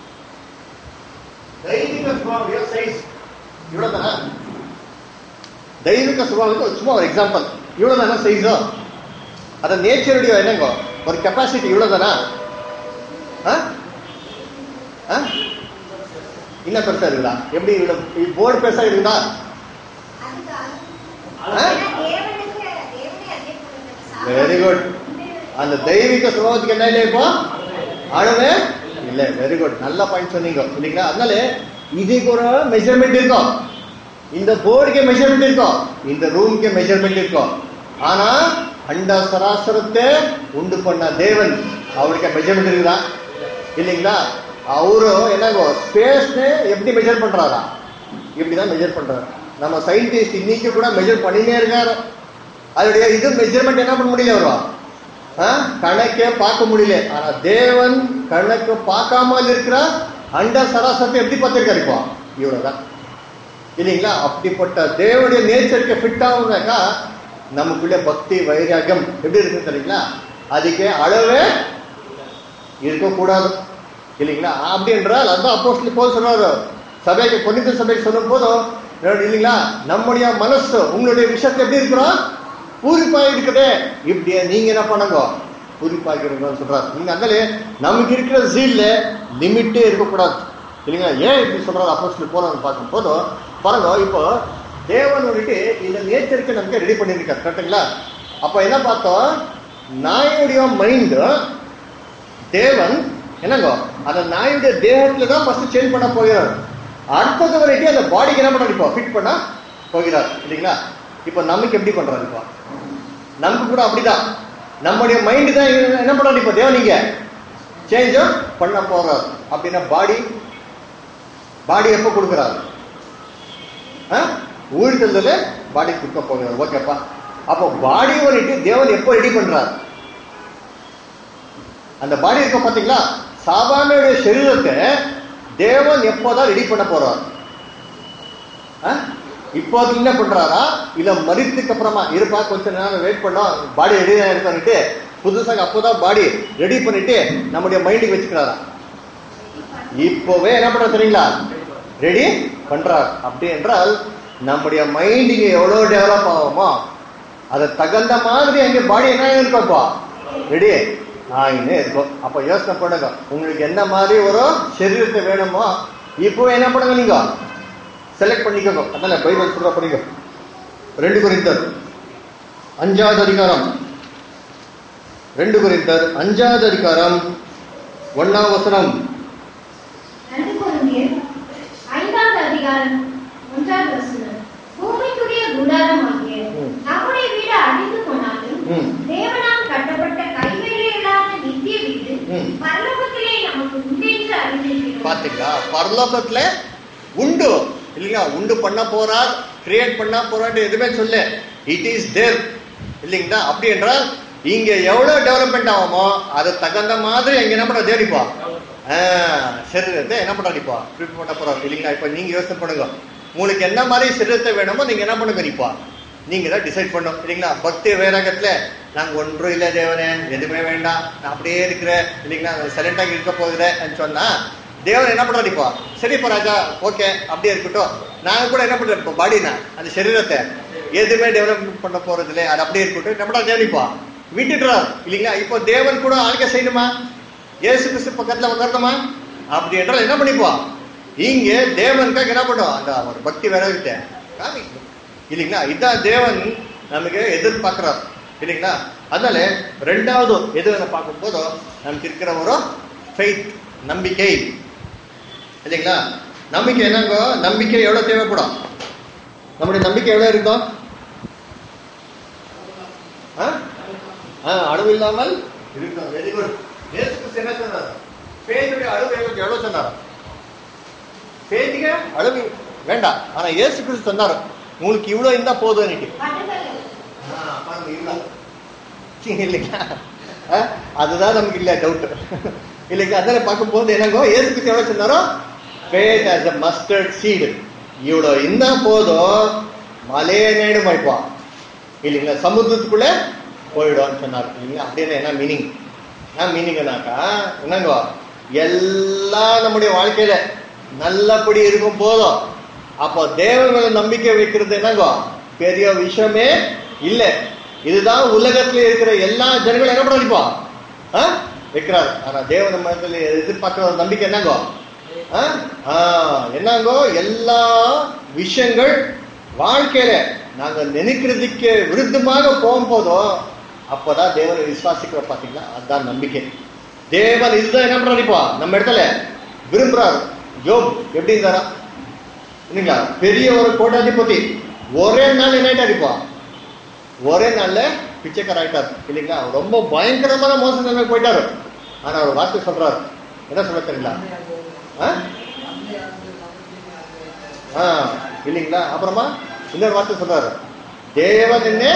Speaker 1: தெய்வீக சுபாவம் சைஸ் இவ்வளவுதானா தெய்வீக சுபாவத்துக்கு சும்மா ஒரு எக்ஸாம்பிள் இவ்வளவுதானா சைஸோ அத நேச்சருடைய என்னங்கோ ஒரு கெப்பாசிட்டி இவ்வளவுதானா ஆ? ஆ? இன்னும் பெருசா இருக்குதா எப்படி இவ்வளவு போர்டு பெருசா இருக்குதா வெரி குட் அந்த தெய்வீக சுபாவத்துக்கு என்ன இல்லை இப்போ ஆழவே இல்ல வெரி குட் நல்ல பாயிண்ட் சொன்னீங்க இல்லைங்களா அதனால இதுக்கு ஒரு மெஷர்மெண்ட் இருக்கும் இந்த போர்டுக்கு மெஷர்மெண்ட் இருக்கும் இந்த ரூம்க்கு மெஷர்மெண்ட் இருக்கும் ஆனா அண்ட சராசரத்தை உண்டு பண்ண தேவன் அவருக்கு மெஷர்மெண்ட் இருக்குதா இல்லைங்களா அவரு என்னங்கோ ஸ்பேஸ் எப்படி மெஷர் பண்றாரா இப்படிதான் மெஷர் பண்றாரு நம்ம சயின்டிஸ்ட் இன்னைக்கு கூட மெஷர் பண்ணினே இருக்காரு அதோடைய இது மெஷர்மெண்ட் என்ன பண்ண முடியல வரும் கணக்கே பார்க்க முடியல ஆனா தேவன் கணக்கு பார்க்காமல் இருக்கிற அண்ட சராசரத்தை எப்படி பார்த்திருக்காரு இப்போ இவ்வளவுதான் இல்லைங்களா அப்படிப்பட்ட தேவனுடைய நேச்சருக்கு ஃபிட் ஆகுனாக்கா நமக்குள்ள பக்தி வைராகம் எப்படி இருக்கு தெரியுங்களா அதுக்கே அளவே இருக்கக்கூடாது இல்லைங்களா அப்படி என்றால் அதான் அப்போஸ்தலர் போல் சொல்றாரு சபைக்கு பொன்னித்த சபைக்கு சொல்லும் போதும் இல்லைங்களா நம்முடைய மனசு உங்களுடைய விஷயத்தை எப்படி இருக்கிறோம் பூரிப்பாக இருக்குதே இப்படியே நீங்க என்ன பண்ணுங்க பூரிப்பாக இருக்கணும்னு சொல்றாரு நீங்க அதனால நமக்கு இருக்கிற ஜீல்ல லிமிட்டே இருக்கக்கூடாது இல்லைங்களா ஏன் இப்படி சொல்றாரு அப்போஸ்தலர் போல பார்க்கும் போதும் பாருங்க இப்போ தேவன் வந்துட்டு இந்த நேச்சருக்கு நமக்கு ரெடி பண்ணியிருக்காரு கரெக்டுங்களா அப்ப என்ன பார்த்தோம் நாயுடைய மைண்ட் தேவன் என்னங்கோ அந்த நாயுடைய தேகத்துல தான் ஃபர்ஸ்ட் சேஞ்ச் பண்ண போகிறார் அடுத்தது வரைக்கும் அந்த பாடிக்கு என்ன பண்ண இப்போ ஃபிட் பண்ண போகிறார் இல்லைங்களா இப்போ நமக்கு எப்படி பண்றாரு இப்போ நமக்கு கூட அப்படிதான் நம்முடைய மைண்ட் தான் என்ன பண்றாரு இப்போ தேவன் நீங்க சேஞ்சும் பண்ண போறார் அப்படின்னா பாடி பாடி எப்போ கொடுக்குறாரு உயிர்த்ததுல பாடி கொடுக்க போகிறார் ஓகேப்பா அப்போ பாடி வந்துட்டு தேவன் எப்போ ரெடி பண்றார் அந்த பாடி இருக்க பாத்தீங்களா சாபானுடைய சரீரத்தை தேவன் எப்போதான் ரெடி பண்ண போறார் ஆ? இப்போது என்ன பண்றாரா இல்ல மரித்துக்கு அப்புறமா இருப்பா கொஞ்ச நேரம் வெயிட் பண்ணோம் பாடி ரெடி இருக்கான்ட்டு புதுசாக அப்போதான் பாடி ரெடி பண்ணிட்டு நம்முடைய மைண்டுக்கு வச்சுக்கிறாரா இப்போவே என்ன பண்ற தெரியுங்களா ரெடி பண்றார் அப்படி என்றால் நம்முடைய மைண்டிங் எவ்வளவு டெவலப் ஆகுமோ அது தகுந்த மாதிரி அங்கே பாடி என்ன இருக்கும்ப்பா ரெடி ஆகினே இருக்கும் அப்ப யோசனை பண்ணுங்க உங்களுக்கு என்ன மாதிரி ஒரு சரீரத்தை வேணுமோ இப்போ என்ன பண்ணுங்க நீங்க செலக்ட் பண்ணிக்கோங்க அதனால பைபிள் சொல்ற படிங்க ரெண்டு குறித்தர் அஞ்சாவது அதிகாரம் ரெண்டு குறித்தர் அஞ்சாவது அதிகாரம் ஒன்னாம் வசனம்
Speaker 2: ரெண்டு கொரிந்தியர் ஐந்தாவது அதிகாரம் ஒன்றாவது வசனம் பூமிக்குரிய குடாரமாகிய
Speaker 1: ம்.
Speaker 2: நம்முடைய வீடு அழிந்து போனாலும்
Speaker 1: ம்.
Speaker 2: தேவனால் கட்டப்பட்ட கைவேலையிலான நித்திய வீடு
Speaker 1: ம்.
Speaker 2: பரலோகத்திலே நமக்கு உண்டு என்று அறிந்திருக்கிறோம்
Speaker 1: பாத்தீங்களா பரலோகத்துல உண்டு இல்லைங்களா உண்டு பண்ண போறார் கிரியேட் பண்ண போறான்னு எதுவுமே சொல்ல இட் இஸ் தேர் இல்லைங்களா அப்படி என்றால் இங்க எவ்வளவு டெவலப்மெண்ட் ஆகுமோ அது தகுந்த மாதிரி அங்க என்ன பண்ற தேடிப்பா சரீரத்தை என்ன பண்றாடிப்பா ப்ரிப்பேர் பண்ண போறோம் இல்லைங்களா இப்ப நீங்க யோசனை பண்ணுங்க உங்களுக்கு என்ன மாதிரி சரீரத்தை வேணுமோ நீங்க என்ன பண்ணுங்க நீப்பா நீங்க தான் டிசைட் பண்ணும் இல்லைங்களா பக்தி வேறாகத்துல நாங்க ஒன்றும் இல்லை தேவனே எதுவுமே வேண்டாம் நான் அப்படியே இருக்கிறேன் இல்லைங்களா சைலண்டாக இருக்க போகிறேன் சொன்னா தேவன் என்ன பண்றாரு இப்போ சரிப்பா ராஜா ஓகே அப்படியே இருக்கட்டும் நாங்க கூட என்ன பண்றோம் இப்போ பாடினா அந்த சரீரத்தை எதுவுமே டெவலப் பண்ண போறது இல்லை அது அப்படியே இருக்கட்டும் என்ன பண்றா தேவனிப்பா விட்டுடுறார் இல்லைங்களா இப்போ தேவன் கூட ஆளுக்க செய்யணுமா இயேசு கிறிஸ்து பக்கத்துல உட்காரணுமா அப்படி என்றால் என்ன பண்ணிப்பா இங்க தேவனுக்காக என்ன பண்ணும் அந்த ஒரு பக்தி வேறவிட்ட காமிக்கணும் இல்லைங்களா இதான் தேவன் நமக்கு எதிர்பார்க்கிறார் இல்லைங்களா அதனால ரெண்டாவது எது பார்க்கும் போதோ நமக்கு இருக்கிற ஒரு ஃபெய்த் நம்பிக்கை இல்லைங்களா நம்பிக்கை என்னங்கோ நம்பிக்கை எவ்வளவு தேவைப்படும் நம்முடைய நம்பிக்கை எவ்வளவு இருக்கும் ஆ? ஆ, அளவு இல்லாமல் இருக்கும் வெரி குட் இயேசு கிறிஸ்து என்ன சொன்னார் ஃபெய்த்துடைய அளவு எவ்வளவு எவ்வளவு சொன்னார் ஃபெய்த்துக்கு அளவு வேண்டாம் ஆனா இயேசு கிறிஸ்து சொன்னார் உங்களுக்கு இவ்வளவு இருந்தா போதும்
Speaker 2: பட்டங்கள்
Speaker 1: பாருங்க இதுதான். இல்லைங்களா ஆ, அதுதான் நமக்கு இல்ல டவுட் இல்லைங்களா அதனால பார்க்கும்போது என்னங்கோ ஏசு கிறிஸ்து எவ்வளவு சொன்னாரோ faith as a mustard seed இவ்வளோ இருந்தா போதும் மலையே நேடும் வைப்பான் இல்லைங்களா சமுத்திரத்துக்குள்ள போயிடும்னு சொன்னார் இல்லைங்களா அப்படின்னு என்ன மீனிங் என்ன மீனிங்னாக்கா என்னங்கோ எல்லாம் நம்முடைய வாழ்க்கையில நல்லபடி இருக்கும் போதும் அப்போ தேவன் மேல நம்பிக்கை வைக்கிறது என்னங்கோ பெரிய விஷயமே இல்லை இதுதான் உலகத்துல இருக்கிற எல்லா ஜனங்களும் என்ன பண்ணிப்பா வைக்கிறார் ஆனா தேவன் மனதில் எதிர்பார்க்கிற ஒரு நம்பிக்கை என்னங்கோ ஆ? ஆ, என்னங்கோ எல்லா விஷயங்கள் வாழ்க்கையில நாங்க நினைக்கிறதுக்கு விருத்தமாக போகும்போதும் அப்பதான் தேவனை விசுவாசிக்கிற பாத்தீங்களா அதுதான் நம்பிக்கை தேவன் இதுதான் என்ன பண்றாருப்பா நம்ம இடத்துல விரும்புறாரு ஜோப் எப்படி இருந்தாரா இல்லைங்களா பெரிய ஒரு கோட்டாதிபதி ஒரே நாள் என்ன ஆயிட்டாருப்பா ஒரே நாள்ல பிச்சைக்கார ஆயிட்டார் இல்லைங்களா ரொம்ப பயங்கரமான மோச நிலைமை போயிட்டாரு ஆனா அவர் வார்த்தை சொல்றாரு என்ன சொல்ல தெரியுங்களா ஆ? ஆ, இல்லைங்களா அப்புறமா இன்னொரு வார்த்தை சொல்றாரு தேவன் என்ன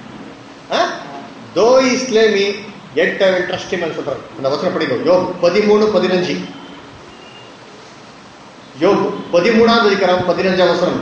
Speaker 1: though he slay me yet I will trust him சொல்றாரு அந்த வசனம் படிக்கும் யோப் பதிமூணு பதினஞ்சு யோப் பதிமூணாவது அதிகாரம் பதினஞ்சாம் வசனம்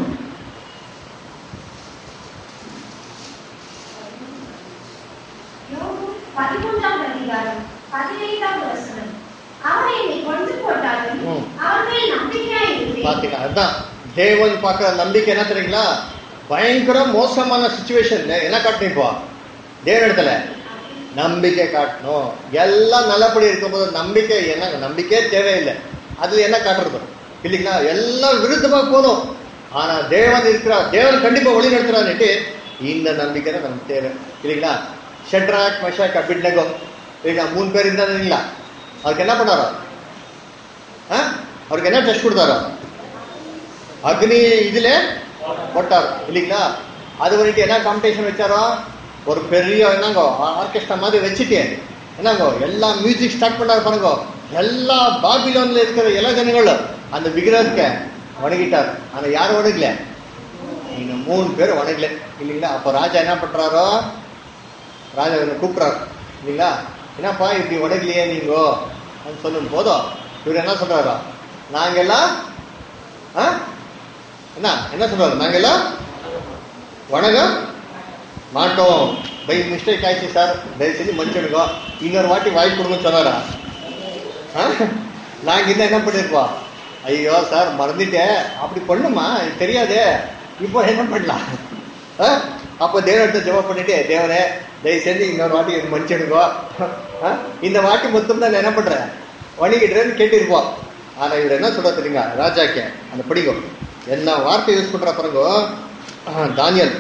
Speaker 2: யோபு பதிமூன்றாம் அதிகாரம் பதினைந்தாவது வசனம் அவனை நீ கொண்டு போட்டாலும்
Speaker 1: ம்.
Speaker 2: அவன் மேல் நம்பிக்கையாய் இருப்பேன்
Speaker 1: பாத்தீங்களா அதுதான் தேவன் பார்க்கிற நம்பிக்கை என்ன தெரியுங்களா பயங்கர மோசமான சுச்சுவேஷன் என்ன காட்டணும் இப்போ தேவன் இடத்துல நம்பிக்கை காட்டணும் எல்லாம் நல்லபடி இருக்கும்போது நம்பிக்கை என்ன நம்பிக்கையே தேவையில்லை அதுல என்ன காட்டுறது இல்லைங்களா எல்லாம் விருத்தமா போதும் ஆனா தேவன் இருக்கிறார் தேவன் கண்டிப்பா வழி நடத்துறான்னுட்டு இந்த நம்பிக்கை தான் நமக்கு தேவை இல்லைங்களா ஷெட்ராக் மெஷாக் அபிட்னகோ இல்லைங்களா மூணு பேர் இருந்தாரு இல்லைங்களா அதுக்கு என்ன பண்ணாரோ ஆ? அவருக்கு என்ன டெஸ்ட் கொடுத்தாரோ அக்னி இதுல போட்டார் இல்லைங்களா அது வரைக்கும் என்ன காம்படிஷன் வச்சாரோ ஒரு பெரிய என்னங்கோ ஆர்கெஸ்ட்ரா மாதிரி வச்சுட்டு என்னங்கோ எல்லா மியூசிக் ஸ்டார்ட் பண்ணாரு பாருங்க எல்லா பாபிலோன்ல இருக்கிற எல்லா ஜனங்களும் அந்த விக்கிரகத்தை வணங்கிட்டார் ஆனா யாரும் வணங்கல நீங்க மூணு பேர் வணங்கல இல்லைங்களா அப்ப ராஜா என்ன பண்றாரோ ராஜா இவனை கூப்பிடுறாரு இல்லைங்களா என்னப்பா இப்படி வணங்கலையே நீங்க அப்படின்னு சொல்லும் போதும் இவர் என்ன சொல்றாரோ நாங்கெல்லாம் ஆ? என்ன என்ன சொல்றாரு நாங்கெல்லாம் வணங்க மாட்டோம் பை மிஸ்டேக் ஆயிடுச்சு சார் தயவு செஞ்சு மன்னிச்சிடுங்க இன்னொரு வாட்டி வாய்ப்பு கொடுங்கன்னு சொன்னாரா ஆ? நாங்க இன்னும் என்ன பண்ணிருப்போம் ஐயோ சார் மறந்துட்டேன் அப்படி பண்ணுமா எனக்கு தெரியாதே இப்போ என்ன பண்ணலாம் ஆ? அப்போ தேவன்கிட்ட ஜெபம் பண்ணிட்டு தேவனே தயவு செஞ்சு இன்னொரு வாட்டி எனக்கு மன்னிச்சிடுங்க ஆ? இந்த வாட்டி மொத்தம் தான் நான் என்ன பண்றேன் வணிகிட்டுறேன்னு கேட்டிருப்போம் ஆனா இவர் என்ன சொல்ற தெரியுங்க ராஜாக்கே அந்த படிக்கும் என்ன வார்த்தை யூஸ் பண்ற பிறகு ஆ, தானியல்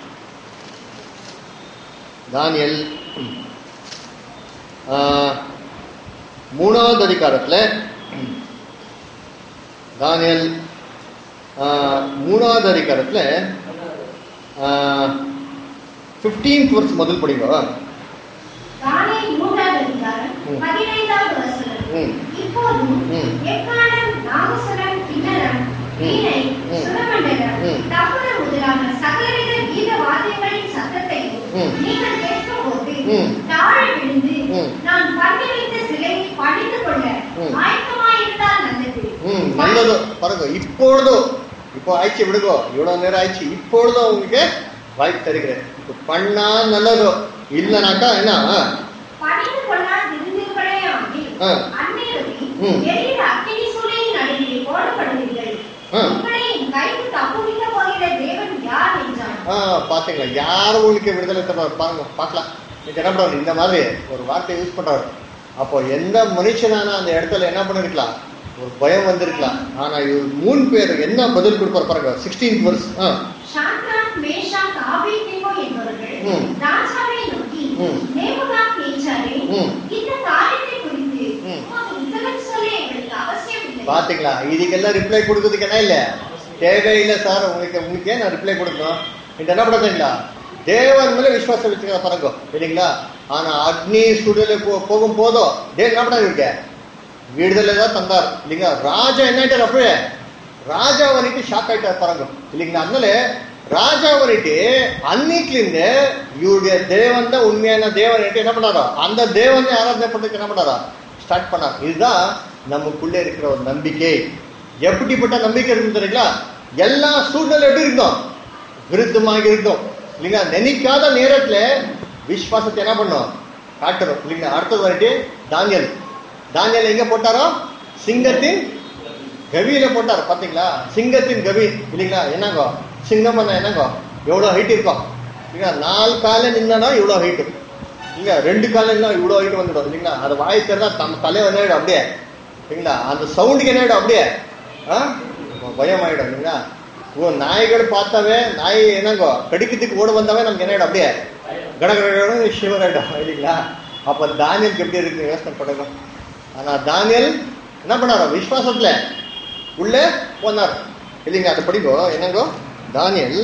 Speaker 1: தானியல் ஆ, மூணாவது அதிகாரத்தில் தானியல் ஆ, மூணாவது அதிகாரத்தில் ஃபிஃப்டீன்த் வருஷம் முதல் படிங்க
Speaker 2: தானியேல் மூன்றாவது அதிகாரம்,
Speaker 1: ம்.
Speaker 2: பதினைந்தாவது வசனம்.
Speaker 1: ம்.
Speaker 2: இப்போதும்
Speaker 1: ம்.
Speaker 2: எக்காளம், நாகசுரம், கிண்ணரம், வீணை,
Speaker 1: ம்.
Speaker 2: சுரமண்டலம்,
Speaker 1: ம்.
Speaker 2: தம்புரு முதலான சகலவித கீத வாத்தியங்களின் சத்தத்தையும்
Speaker 1: ம்.
Speaker 2: நீங்கள் கேட்கும்போது
Speaker 1: ம்.
Speaker 2: தாழ விழுந்து,
Speaker 1: ம்.
Speaker 2: நான் பண்ணி வைத்த சிலையை பணிந்து கொள்ள
Speaker 1: ம்.
Speaker 2: ஆயத்தமாயிருந்தால் நல்லது.
Speaker 1: ம் நல்லது பாருங்க இப்பொழுதும் இப்போ ஆயிடுச்சு விடுங்க இவ்வளவு நேரம் ஆயிடுச்சு இப்பொழுதும் உங்களுக்கு வாய்ப்பு தருகிறேன் இப்போ பண்ணா நல்லதோ இல்லைனாக்கா என்ன ஆ,
Speaker 2: பணிந்து கொள்ளாது இருந்தீர்களே ஆகில்,
Speaker 1: ஆ.
Speaker 2: அந்நேரத்தில்
Speaker 1: ம்.
Speaker 2: எரிகிற அக்கினி சூளையின் நடுவிலே போடப்படுவீர்கள்.
Speaker 1: ஆ.
Speaker 2: உங்களை என் கைக்கு தப்புவிக்க போகிற தேவன் யார் என்றான்
Speaker 1: ஆ பாத்தீங்களா யார் உங்களுக்கு விடுதலை தருவார் பாருங்க பார்க்கலாம் நீங்க என்ன பண்றாரு இந்த மாதிரி ஒரு வார்த்தையை யூஸ் பண்றாரு அப்போ எந்த மனுஷனான அந்த இடத்துல என்ன பண்ணிருக்கலாம் ஒரு பயம் வந்திருக்கலாம் ஆனா இவர் மூணு பேர் என்ன பதில் கொடுப்பார் பாருங்க சிக்ஸ்டீன் வருஷ் ஆ
Speaker 2: ஷாத்ராக், மேஷாக், ஆபேத்நேகோ என்பவர்கள்
Speaker 1: ம்.
Speaker 2: ராஜாவை நோக்கி,
Speaker 1: ம்.
Speaker 2: நேபுகாத்நேச்சாரே,
Speaker 1: ம்.
Speaker 2: இந்த காரியத்தை குறித்து
Speaker 1: ம்.
Speaker 2: உமக்கு உத்தரம் சொல்ல எங்களுக்கு அவசியம் இல்லை.
Speaker 1: பாத்தீங்களா இதுக்கெல்லாம் ரிப்ளை கொடுக்கறதுக்கு என்ன இல்ல தேவையில்லை சார் உங்களுக்கு உங்களுக்கு ஏன் நான் ரிப்ளை கொடுக்கணும் இது என்ன பண்ணுறீங்களா தேவன் மேல விசுவாசம் வச்சுக்கிற பாருங்க இல்லைங்களா ஆனா அக்னி சுடல போ போகும் போதும் தேவன் என்ன பண்ணாரு இருக்க விடுதலை தான் தந்தார் இல்லைங்களா ராஜா என்ன ஆயிட்டார் அப்பவே ராஜா வரைக்கு ஷாக் ஆயிட்டார் பாருங்க இல்லைங்களா அதனால ராஜா வரைட்டு அன்னைக்குலேருந்து இவருடைய தேவன் தான் உண்மையான தேவன் என்ன பண்ணாரோ அந்த தேவனை ஆராதனை பண்றதுக்கு என்ன பண்ணாரோ ஸ்டார்ட் பண்ணார் இதுதான் நமக்குள்ளே இருக்கிற ஒரு நம்பிக்கை எப்படிப்பட்ட நம்பிக்கை இருக்கும் தெரியுங்களா எல்லா சூழ்நிலை எப்படி இருக்கும் விருத்தமாக இருக்கும் இல்லைங்களா நினைக்காத நேரத்துல விஸ்வாசத்தை என்ன பண்ணும் காட்டணும் இல்லைங்களா அடுத்தது வந்துட்டு தானியல் தானியல் எங்க போட்டாரோ சிங்கத்தின் கவியில போட்டார் பாத்தீங்களா சிங்கத்தின் கவி இல்லைங்களா என்னங்கோ சிங்கம் என்னங்கோ எவ்வளவு ஹைட் இருக்கும் இல்லைங்களா நாலு கால நின்னா இவ்வளவு ஹைட் இல்ல ரெண்டு கால நின்னா இவ்வளவு ஹைட் வந்துடும் இல்லைங்களா அது வாய் தெரிஞ்சா தம் தலை என்ன அப்படியே இல்லைங்களா அந்த சவுண்டுக்கு என்ன ஆயிடும் அப்படியே ஆ பயம் ஆயிடும் இல்லைங்களா ஓ நாய்கள் பார்த்தாவே நாய் என்னங்கோ கடிக்கிறதுக்கு ஓட வந்தாவே நமக்கு என்ன ஆயிடும் அப்படியே கடகட சிவர் ஆயிடும் இல்லைங்களா அப்ப தானியலுக்கு எப்படி இருக்கு யோசனை பண்ணுங்க ஆனா தானியல் என்ன பண்ணாரோ விஸ்வாசத்துல உள்ளே போனார் இல்லைங்க அது படிங்கோ என்னங்கோ தானியல்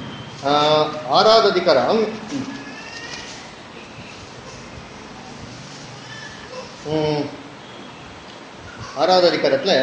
Speaker 1: ஆஹ், ஆறாவது அதிகாரம் ம், ஆறாவது அதிகாரத்துல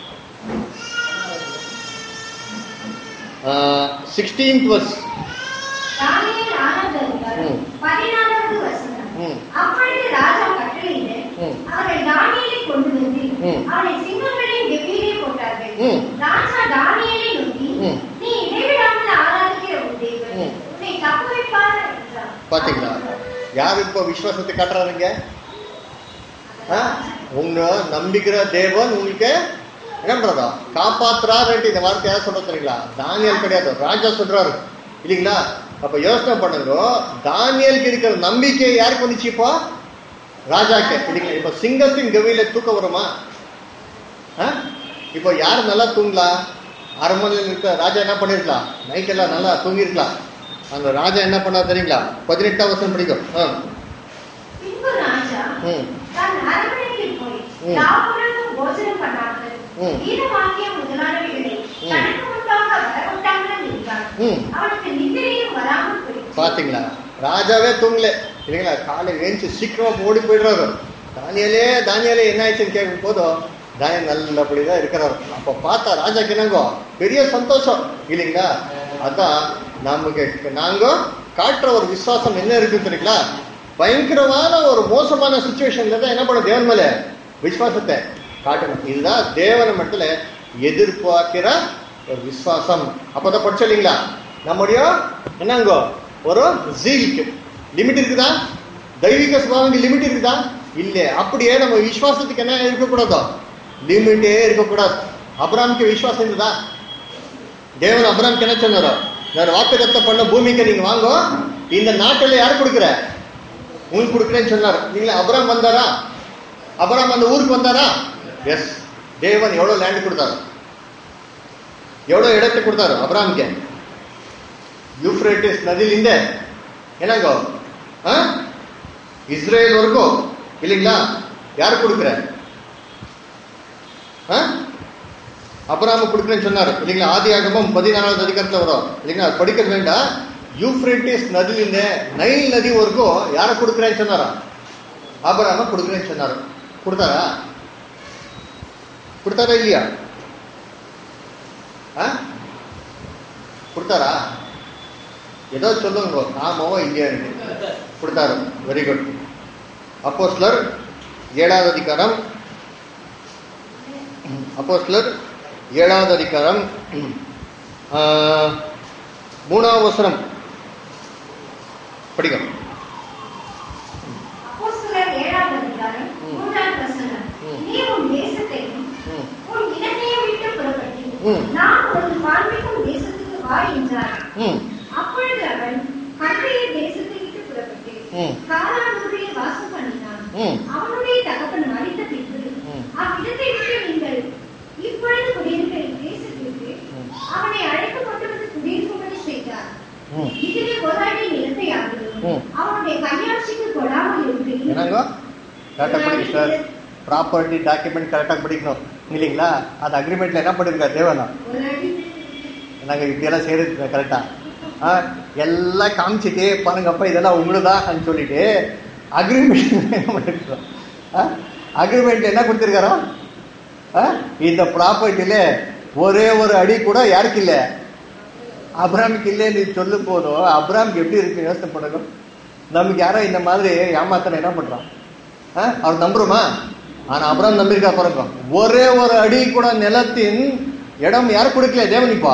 Speaker 1: சிக்ஸ்டீன்த் வர்ஸ்
Speaker 2: தானியேல் ஆறாவது அதிகாரம்,
Speaker 1: ம்.
Speaker 2: பதினாலாவது வசனம்.
Speaker 1: ம்
Speaker 2: அப்பொழுது ராஜா கட்டளையிட
Speaker 1: ம்.
Speaker 2: அவர்கள் தானியேலை கொண்டு வந்து
Speaker 1: ம்.
Speaker 2: அவனை சிங்கங்களின் கெபியிலே போட்டார்கள்
Speaker 1: ம்.
Speaker 2: ராஜா தானியேலை நோக்கி
Speaker 1: ம்.
Speaker 2: நீ இடைவிடாமல் ஆராதிக்கிற உன் தேவன்
Speaker 1: ம்.
Speaker 2: உன்னை தப்புவிப்பார் என்றார்
Speaker 1: பாத்தீங்களா யார் இப்போ விசுவாசத்தை காட்டுறாருங்க ஆ? உங்க நம்பிக்கிற தேவன் உங்களுக்கு என்ன பண்றதா காப்பாத்துறாருன்ட்டு இந்த வார்த்தை யார் சொல்ற தெரியுங்களா தானியல் கிடையாது ராஜா சொல்றாரு இல்லைங்களா அப்ப யோசனை பண்ணுங்க தானியலுக்கு இருக்கிற நம்பிக்கை யாருக்கு வந்துச்சு இப்போ ராஜாக்கு இல்லைங்களா இப்ப சிங்கத்தின் கவியில தூக்கம் வருமா ஆ? இப்போ யார் நல்லா தூங்கலாம் அரண்மனையில் இருக்க ராஜா என்ன பண்ணிருக்கலாம் நைட் எல்லாம் நல்லா தூங்கிருக்கலாம் அந்த ராஜா என்ன பண்ணா தெரியுங்களா பதினெட்டாம் வருஷம் படிக்கும் ஆ.
Speaker 2: பின்பு ராஜா
Speaker 1: ம்
Speaker 2: தன் அரண்மனைக்கு போய்
Speaker 1: ம்.
Speaker 2: யாவருக்கும் போஜனம் பண்ணாமல்
Speaker 1: ம்.
Speaker 2: வீரவாக்கியம் முதலானவைகளை
Speaker 1: ம்.
Speaker 2: தனக்கு முன்பாக வரவிட்டாமல் இருந்தான்
Speaker 1: ம்
Speaker 2: அவனுக்கு நித்திரையும் வராமல் போயிற்று
Speaker 1: பாத்தீங்களா ராஜாவே தூங்கல இல்லைங்களா காலை ஏஞ்சி சீக்கிரமா ஓடி போயிடுறாரு தானியலே தானியலே என்ன ஆயிடுச்சுன்னு கேட்கும் போதும் தானியல் நல்லபடிதான் இருக்கிறாரு அப்ப பார்த்தா ராஜாக்கு என்னங்கோ பெரிய சந்தோஷம் இல்லைங்களா அதான் நமக்கு நாங்க காட்டுற ஒரு விசுவாசம் என்ன இருக்கு தெரியுங்களா பயங்கரமான ஒரு மோசமான சுச்சுவேஷன்ல தான் என்ன பண்ண தேவன் மேல விசுவாசத்தை காட்டணும் இதுதான் தேவன மட்டத்துல எதிர்பார்க்கிற ஒரு விசுவாசம் அப்பதான் படிச்சோம் இல்லைங்களா நம்முடைய என்னங்கோ ஒரு ஜீலுக்கு லிமிட் இருக்குதா தெய்வீக சுபாவங்க லிமிட் இருக்குதா இல்ல அப்படியே நம்ம விசுவாசத்துக்கு என்ன இருக்கக்கூடாதோ லிமிட்டே இருக்கக்கூடாது அப்ராம்க்கு விசுவாசம் இருந்ததா தேவன் அப்ராம்க்கு என்ன சொன்னாரோ நான் வாக்குத்தத்தம் பண்ண பூமிக்கு நீங்க வாங்கோ இந்த நாட்டில் யார் கொடுக்குற உங்களுக்கு கொடுக்குறேன்னு சொன்னார் நீங்களா அப்ராம் வந்தாரா அப்ராம் அந்த ஊருக்கு வந்தாரா எஸ் தேவன் எவ்வளவு லேண்ட் கொடுத்தாரு எவ்வளவு இடத்தை கொடுத்தாரு அப்ராம்க்கு யூஃப்ரேட்டிஸ் நதியிலிಂದ என்னங்கோ ஆ? இஸ்ரேல் வரைக்கும் இல்லைங்களா யார் கொடுக்குற அப்ராம கொடுக்குறேன்னு சொன்னார் இல்லைங்களா ஆதி ஆகமம் பதினாலாவது அதிகாரத்தில் வரும் இல்லைங்களா அது படிக்கிறது வேண்டாம் யூஃப்ரேட்டிஸ் நதியிலிருந்து நைல் நதி வரைக்கும் யாரை கொடுக்குறேன்னு சொன்னாரா அப்ராம கொடுக்குறேன்னு சொன்னார் கொடுத்தாரா கொடுத்தாரா இல்லையா ஆ கொடுத்தாரா ஏதோ சொல்லுங்க ஆமாவோ இல்லையா கொடுத்தாரு வெரி குட் அப்போஸ்லர் ஏழாவது அதிகாரம் அப்போஸ்லர் ஏழாவது அதிகாரம் ஆ, மூணாவது வசனம் படிக்கும்
Speaker 2: அப்போஸ்தலர் ஏழாம் அதிகாரம்,
Speaker 1: ம்.
Speaker 2: மூன்றாம் வசனம்.
Speaker 1: ம்.
Speaker 2: நீ உன் தேசத்தையும்
Speaker 1: ம்.
Speaker 2: உன் இனத்தையும் விட்டு புறப்பட்டு,
Speaker 1: ம்.
Speaker 2: நான் உனக்கு காண்பிக்கும் தேசத்துக்கு வா என்றார்.
Speaker 1: ம்
Speaker 2: அப்பொழுது அவன் கல்தைய தேசத்தை விட்டு புறப்பட்டு,
Speaker 1: ம்.
Speaker 2: கானானூரில் வாசம் பண்ணினான்.
Speaker 1: ம்.
Speaker 2: அவனுடைய தகப்பன் மரித்த பின்பு,
Speaker 1: ம்.
Speaker 2: அவ்விடத்தை விட்டு நீங்கள் இப்பொழுது குடியிருக்கிற தேசத்திற்கு
Speaker 1: ம்.
Speaker 2: அவனை அழைத்து கொண்டு வந்து குடியிருக்கும்படி செய்தார்
Speaker 1: ம்
Speaker 2: இதிலே ஒரு அடி நிலத்தை ஆகிலும்
Speaker 1: ம்.
Speaker 2: அவனுடைய கையாட்சிக்கு கொடாமல் இருக்கையில்
Speaker 1: என்னங்க கரெக்டாக படிக்க சார் ப்ராப்பர்ட்டி டாக்குமெண்ட் கரெக்டாக படிக்கணும் இல்லைங்களா அது அக்ரிமெண்ட்ல என்ன பண்ணிருக்காரு தேவனா
Speaker 2: ஒரு அடி
Speaker 1: நாங்கள் இப்படியெல்லாம் செய்யறது கரெக்டா ஆ எல்லாம் காமிச்சிட்டு பாருங்கப்பா இதெல்லாம் உங்களுதான் சொல்லிட்டு அக்ரிமெண்ட் என்ன பண்ணிருக்கோம் அக்ரிமெண்ட் என்ன கொடுத்துருக்காரோ ஆ? இந்த ப்ராப்பர்ட்டியில ஒரே ஒரு அடி கூட யாருக்கு இல்லை அப்ராமுக்கு இல்லை நீ சொல்லு போதும் அப்ராமுக்கு எப்படி இருக்கு யோசனை பண்ணணும் நமக்கு யாரோ இந்த மாதிரி ஏமாத்தனை என்ன பண்றான் ஆ? அவர் நம்புறோமா ஆனா அப்ராம் நம்பியிருக்கா பாருங்க ஒரே ஒரு அடி கூட நிலத்தின் இடம் யாரும் கொடுக்கல தேவனிப்பா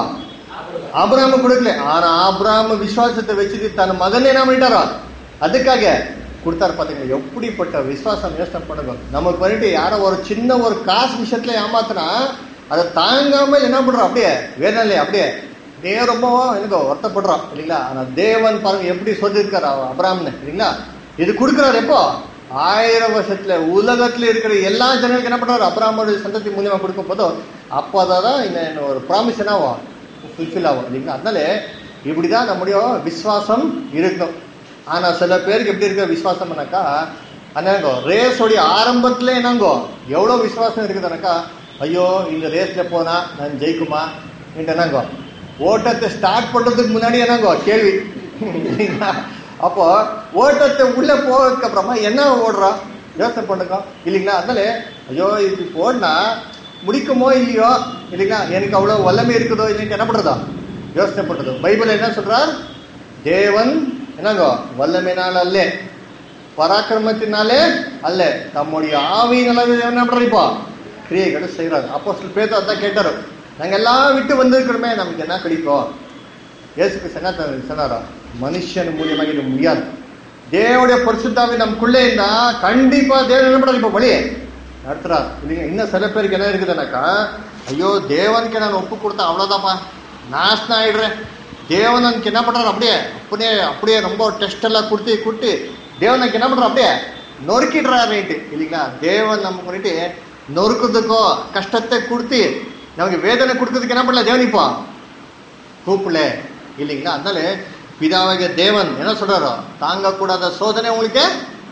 Speaker 1: ஆபிராம கொடுக்கல ஆனா ஆபிராம விசுவாசத்தை வச்சுட்டு தன் மகனே என்ன பண்ணிட்டாரோ அதுக்காக கொடுத்தாரு பாத்தீங்களா எப்படிப்பட்ட விசுவாசம் யோசனை பண்ணுங்க நமக்கு பண்ணிட்டு யாரோ ஒரு சின்ன ஒரு காசு விஷயத்துல ஏமாத்தினா அதை தாங்காம என்ன பண்றோம் அப்படியே வேதனை அப்படியே அப்படியே ரொம்ப எனக்கு வருத்தப்படுறோம் இல்லைங்களா ஆனா தேவன் பாருங்க எப்படி சொல்லியிருக்காரு அவ அபிராமன் இல்லைங்களா இது கொடுக்குறாரு எப்போ ஆயிரம் வருஷத்துல உலகத்துல இருக்கிற எல்லா ஜனங்களுக்கு என்ன பண்றாரு அபிராமோட சந்ததி மூலியமா கொடுக்கும் போதும் அப்போதான் இந்த ஒரு ப்ராமிஸ் என்ன ஆகும் ஃபுல்ஃபில் ஆகும் இல்லைங்களா அதனால இப்படிதான் நம்முடைய விசுவாசம் இருக்கணும் ஆனா சில பேருக்கு எப்படி இருக்க விசுவாசம்னாக்கா என்னங்கோ ரேஸோடைய ஆரம்பத்துல என்னங்கோ எவ்வளவு விசுவாசம் இருக்குதுனாக்கா ஐயோ இந்த ரேஸ்ல போனா நான் ஜெயிக்குமா என்னங்கோ ஓட்டத்தை ஸ்டார்ட் பண்றதுக்கு முன்னாடி என்னங்கோ கேள்வி இல்லைங்களா? அப்போ ஓட்டத்தை உள்ள போறதுக்கு அப்புறமா என்ன ஓடுறோம் யோசனை பண்ணுங்க இல்லைங்களா அதனால ஐயோ இப்படி போனா முடிக்குமோ இல்லையோ இல்லைங்களா எனக்கு அவ்வளவு வல்லமை இருக்குதோ இல்லைன்னு என்ன பண்றதா யோசனை பண்றது பைபிள் என்ன சொல்றார் தேவன் என்னங்கோ வல்லமையினால் அல்ல பராக்கிரமத்தினாலே அல்ல தம்முடைய ஆவியினால என்ன பண்றாரு இப்போ கிரியைகளை செய்யறாரு அப்போ சில பேர் அதான் கேட்டாரு நாங்க எல்லாம் விட்டு வந்திருக்கிறோமே நமக்கு என்ன கிடைக்கும் இயேசு கிறிஸ்து என்ன சொன்னாரு- சொன்னாரா மனுஷன் மூலியமாக இது முடியாது தேவனுடைய பரிசுத்தாவி நமக்குள்ளே இருந்தா கண்டிப்பா தேவன் என்ன பண்றாரு இப்போ வழியே நடத்துறார் இல்லைங்க இன்னும் சில பேருக்கு என்ன இருக்குதுனாக்கா ஐயோ தேவனுக்கு நான் ஒப்பு கொடுத்தேன் அவ்வளவுதான்ப்பா நாசனம் ஆயிடுறேன் தேவன் எனக்கு என்ன பண்றாரு அப்படியே அப்படியே அப்படியே ரொம்ப டெஸ்ட் எல்லாம் கொடுத்து கொடுத்து தேவன் எனக்கு என்ன பண்றாரு அப்படியே நொறுக்கிடுறாரு ரைட்டு இல்லைங்களா தேவன் நமக்கு பண்ணிட்டு நொறுக்குறதுக்கோ கஷ்டத்தை கொடுத்து நமக்கு வேதனை கொடுக்கறதுக்கு என்ன பண்ணல தேவன் இப்போ கூப்பிடல இல்லைங்களா அதனால பிதாவாகிய தேவன் என்ன சொல்றாரோ தாங்கக்கூடாத சோதனை உங்களுக்கு